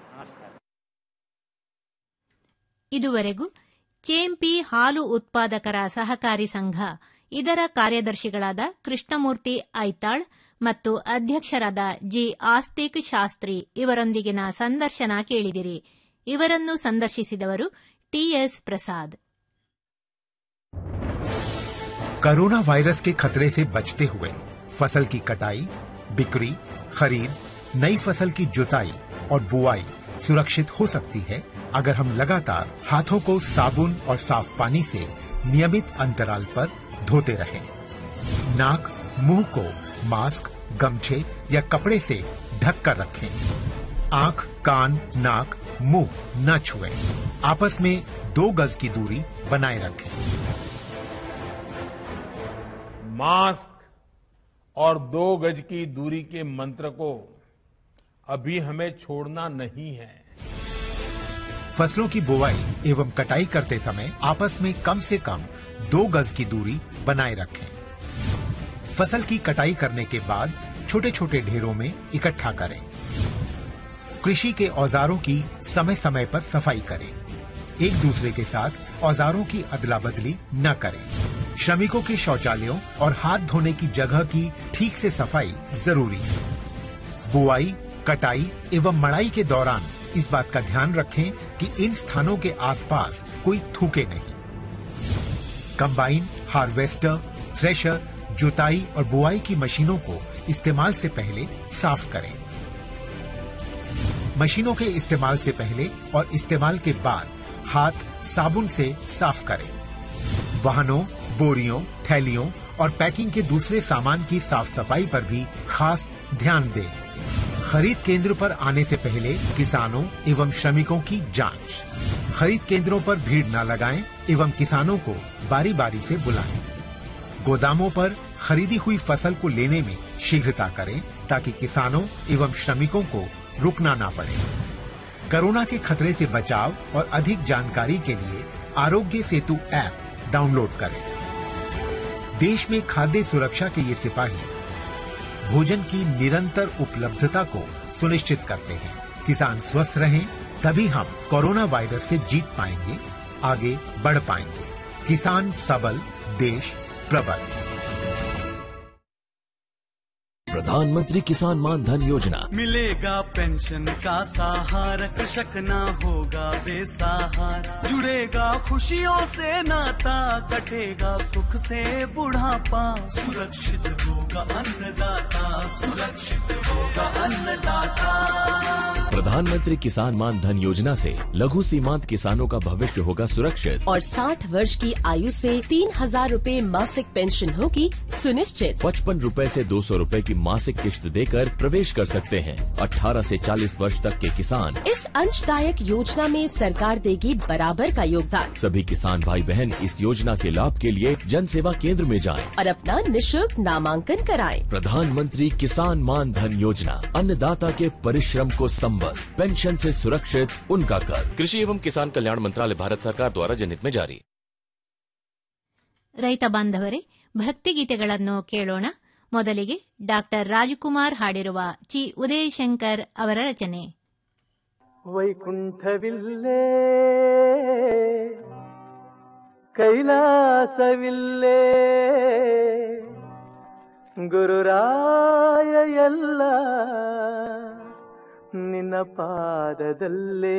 ಇದುವರೆಗೂ ಚೇಂಪಿ ಹಾಲು ಉತ್ಪಾದಕರ ಸಹಕಾರಿ ಸಂಘ ಇದರ ಕಾರ್ಯದರ್ಶಿಗಳಾದ ಕೃಷ್ಣಮೂರ್ತಿ ಐತಾಳ್ ಮತ್ತು ಅಧ್ಯಕ್ಷರಾದ ಜಿ ಆಸ್ತಿಕ್ ಶಾಸ್ತ್ರಿ ಇವರೊಂದಿಗಿನ ಸಂದರ್ಶನ ಕೇಳಿದಿರಿ ಇವರನ್ನು ಸಂದರ್ಶಿಸಿದವರು ಟಿಎಸ್ ಪ್ರಸಾದ್ कोरोना वायरस के खतरे से बचते हुए फसल की कटाई बिक्री खरीद नई फसल की जुताई और बुआई सुरक्षित हो सकती है अगर हम लगातार हाथों को साबुन और साफ पानी से नियमित अंतराल पर धोते रहें। नाक मुंह को मास्क गमछे या कपड़े से ढक कर रखें आंख कान नाक मुंह न छुएं। आपस में दो गज की दूरी बनाए रखें मास्क और दो गज की दूरी के मंत्र को अभी हमें छोड़ना नहीं है फसलों की बुवाई एवं कटाई करते समय आपस में कम से कम दो गज की दूरी बनाए रखें फसल की कटाई करने के बाद छोटे छोटे ढेरों में इकट्ठा करें कृषि के औजारों की समय समय पर सफाई करें एक दूसरे के साथ औजारों की अदला बदली न करें श्रमिकों के शौचालयों और हाथ धोने की जगह की ठीक से सफाई जरूरी है बुआई कटाई एवं मड़ाई के दौरान इस बात का ध्यान रखें कि इन स्थानों के आसपास कोई थूके नहीं कंबाइन हार्वेस्टर थ्रेशर जुताई और बुआई की मशीनों को इस्तेमाल से पहले साफ करें मशीनों के इस्तेमाल से पहले और इस्तेमाल के बाद हाथ साबुन से साफ करें वाहनों बोरियों थैलियों और पैकिंग के दूसरे सामान की साफ सफाई पर भी खास ध्यान दें खरीद केंद्र पर आने से पहले किसानों एवं श्रमिकों की जांच खरीद केंद्रों पर भीड़ न लगाएं एवं किसानों को बारी बारी से बुलाएं गोदामों पर खरीदी हुई फसल को लेने में शीघ्रता करें ताकि किसानों एवं श्रमिकों को रुकना ना पड़े कोरोना के खतरे से बचाव और अधिक जानकारी के लिए आरोग्य सेतु ऐप डाउनलोड करें देश में खाद्य सुरक्षा के ये सिपाही भोजन की निरंतर उपलब्धता को सुनिश्चित करते हैं किसान स्वस्थ रहें तभी हम कोरोना वायरस से जीत पाएंगे आगे बढ़ पाएंगे किसान सबल देश प्रबल प्रधानमंत्री किसान मान धन योजना मिलेगा पेंशन का सहारा कृषक ना होगा बेसहारा जुड़ेगा खुशियों से नाता कटेगा सुख से बुढ़ापा सुरक्षित होगा अन्नदाता सुरक्षित होगा अन्नदाता प्रधानमंत्री किसान मान धन योजना से लघु सीमांत किसानों का भविष्य होगा सुरक्षित और 60 वर्ष की आयु से तीन हजार रूपए मासिक पेंशन होगी सुनिश्चित पचपन रूपए से दो सौ रूपए की मासिक किश्त देकर प्रवेश कर सकते हैं 18 से 40 वर्ष तक के किसान इस अंशदायक योजना में सरकार देगी बराबर का योगदान सभी किसान भाई बहन इस योजना के लाभ के लिए जन सेवा केंद्र में जाएं। और अपना निशुल्क नामांकन कराएं। प्रधानमंत्री किसान मान धन योजना अन्नदाता के परिश्रम को संबल पेंशन से सुरक्षित उनका कर कृषि एवं किसान कल्याण मंत्रालय भारत सरकार द्वारा जनहित में जारी ರೈತ ಬಾಂಧವರೇ ಭಕ್ತಿಗೀತೆಗಳನ್ನು ಕೇಳೋಣ ಮೊದಲಿಗೆ ಡಾಕ್ಟರ್ ರಾಜಕುಮಾರ್ ಹಾಡಿರುವ ಚಿ ಉದಯಶಂಕರ್ ಅವರ ರಚನೆ ವೈಕುಂಠವಿಲ್ಲೇ ಕೈಲಾಸವಿಲ್ಲೇ ಗುರುರಾಯ ಎಲ್ಲ ನಿನ್ನ ಪಾದದಲ್ಲೇ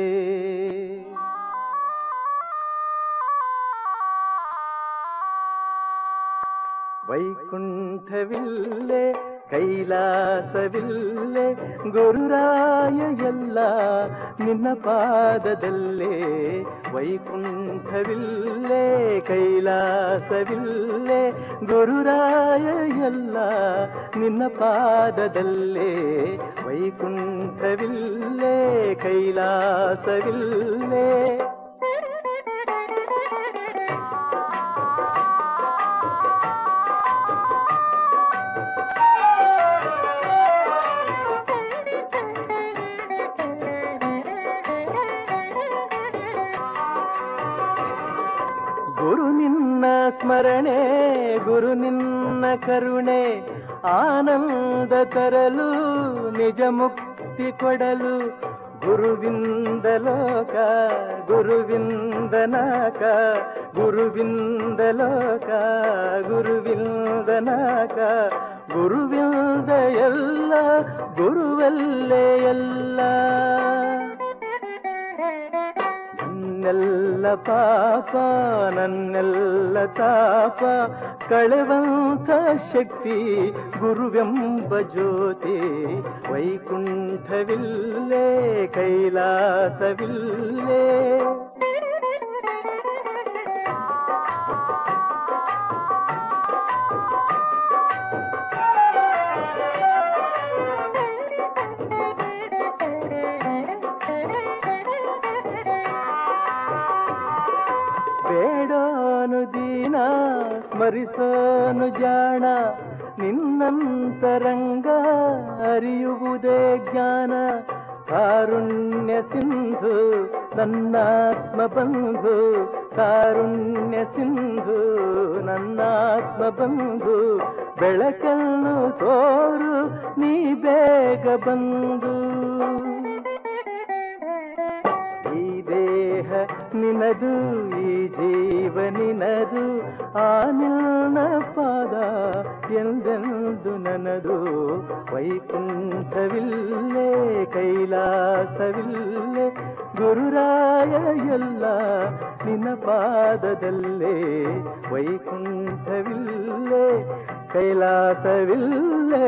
ವೈಕುಂಠವಿಲ್ಲೇ ಕೈಲಾಸವಿಲ್ಲೇ ಗುರುರಾಯ ಎಲ್ಲ ನಿನ್ನ ಪಾದದಲ್ಲೇ ವೈಕುಂಠವಿಲ್ಲೇ ಕೈಲಾಸವಿಲ್ಲೇ ಗುರುರಾಯ ಎಲ್ಲ ನಿನ್ನ ಪಾದದಲ್ಲೇ ವೈಕುಂಠವಿಲ್ಲೇ ಕೈಲಾಸವಿಲ್ಲೇ ಗುರು ನಿನ್ನ ಸ್ಮರಣೆ ಗುರು ನಿನ್ನ ಕರುಣೆ ಆನಂದ ತರಲು ನಿಜ ಮುಕ್ತಿ ಕೊಡಲು ಗುರುವಿಂದ ಲೋಕ ಗುರುವಿಂದ ನಾಕ ಗುರುವಿಂದ ಲೋಕ ಗುರುವಿಂದ ನಾಕ ಗುರುವಿಂದ ಎಲ್ಲ ಗುರುವಲ್ಲೇ ಎಲ್ಲ ನನ್ನೆಲ್ಲ ಪಾಪ ನನ್ನೆಲ್ಲ ತಾಪ ಕಳೆವಂತ ಶಕ್ತಿ ಗುರುವೆಂಬ ಜ್ಯೋತಿ ವೈಕುಂಠವಿಲ್ಲೇ ಕೈಲಾಸವಿಲ್ಲೇ ಬೇಡೋನು ದೀನ ಸ್ಮರಿಸೋನು ಜಾಣ ನಿನ್ನಂತರಂಗ ಅರಿಯುವುದೇ ಜ್ಞಾನ ಕಾರುಣ್ಯ ಸಿಂಧು ನನ್ನಾತ್ಮ ಬಂಧು ಕಾರುಣ್ಯ ಸಿಂಧು ನನ್ನಾತ್ಮ ಬಂಧು ಬೆಳಕನ್ನು ತೋರು ನೀ ಬೇಗ ಬಂದು ಈ ದೇಹ ನಿನದು ಈ ಜೀವ ನಿನದು ಆ ನಿನ್ನ ಪಾದ ಎಂದೆಂದು ನನದು ವೈಕುಂಠವಿಲ್ಲೇ ಕೈಲಾಸವಿಲ್ಲೇ ಗುರುರಾಯ ಎಲ್ಲ ನಿನ್ನ ಪಾದದಲ್ಲೇ ವೈಕುಂಠವಿಲ್ಲೇ ಕೈಲಾಸವಿಲ್ಲೇ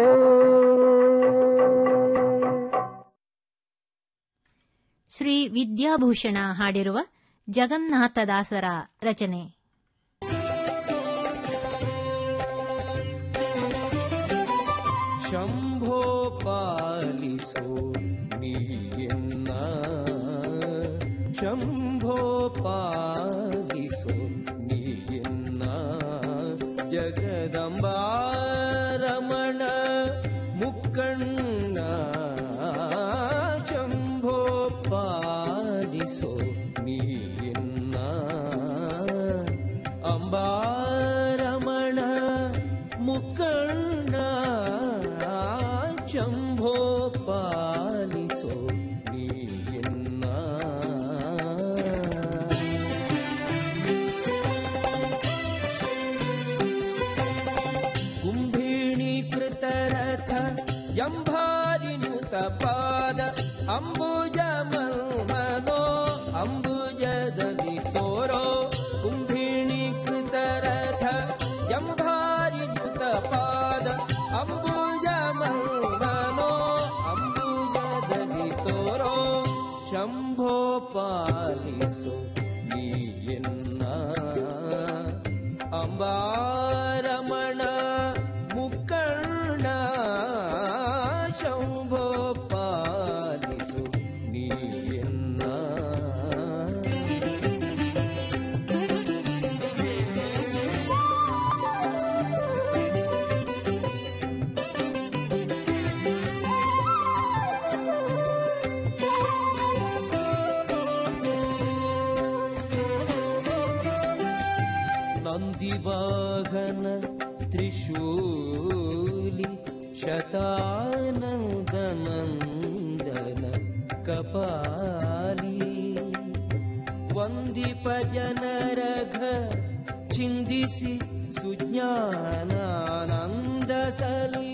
ಶ್ರೀ ವಿದ್ಯಾಭೂಷಣ ಹಾಡಿರುವ ಜಗನ್ನಾಥದಾಸರ ರಚನೆ ಶಂಭೋ ಪಾಲಿಸೋ ನೀಯನ್ನ ಶಂಭೋ ಪಾಲಿಸೋ ನೀಯನ್ನ ಜಗದಂಬಾರಮಣ ಮುಕ್ಕಣ್ಣ ಶಂಭೋ ಪಾಲಿಸೋ ನೀಯನ್ನ ಅಂಬಾರಮಣ ಮುಕ್ಕಣ್ಣ ಶಂಭೋ ಪಾಲಿಸೋ ನೀಯನ್ನ ಕುಂಭಿಣೀಕೃತರಥ ಜಂಭಾರಿನುತ ಪಾದ ಅಂಬುಜ ಮನೋ ಅಂಬುಜದಲ್ಲಿ ತೋರೋ ಕುಂಭಿಣೀಕೃತರಥ ಜಂಭಾರಿನುತ ಪಾದ ಅಂಬುಜ ಮನೋ ಅಂಬುಜದಲ್ಲಿ ತೋರೋ ಶಂಭೋ ಪಾಲಿಸೋ ನೀಯನ್ನ ಅಂಬಾರಮಣ ಮುಕ್ಕಣ್ಣ ಶಂಭೋ ಪಾಲಿಸು ನೀಯನ್ನ ನಂದಿವಾಹನ ತ್ರಿಶೂಲಿ ಶತಾನಂದನಂದನ ಕಪಾಲಿ ವಂದಿಪ ಜನರಘ ಚಿಂದಿಸಿ ಸುಜ್ಞಾನಾನಂದ ಸಲ್ಲಿಸಲು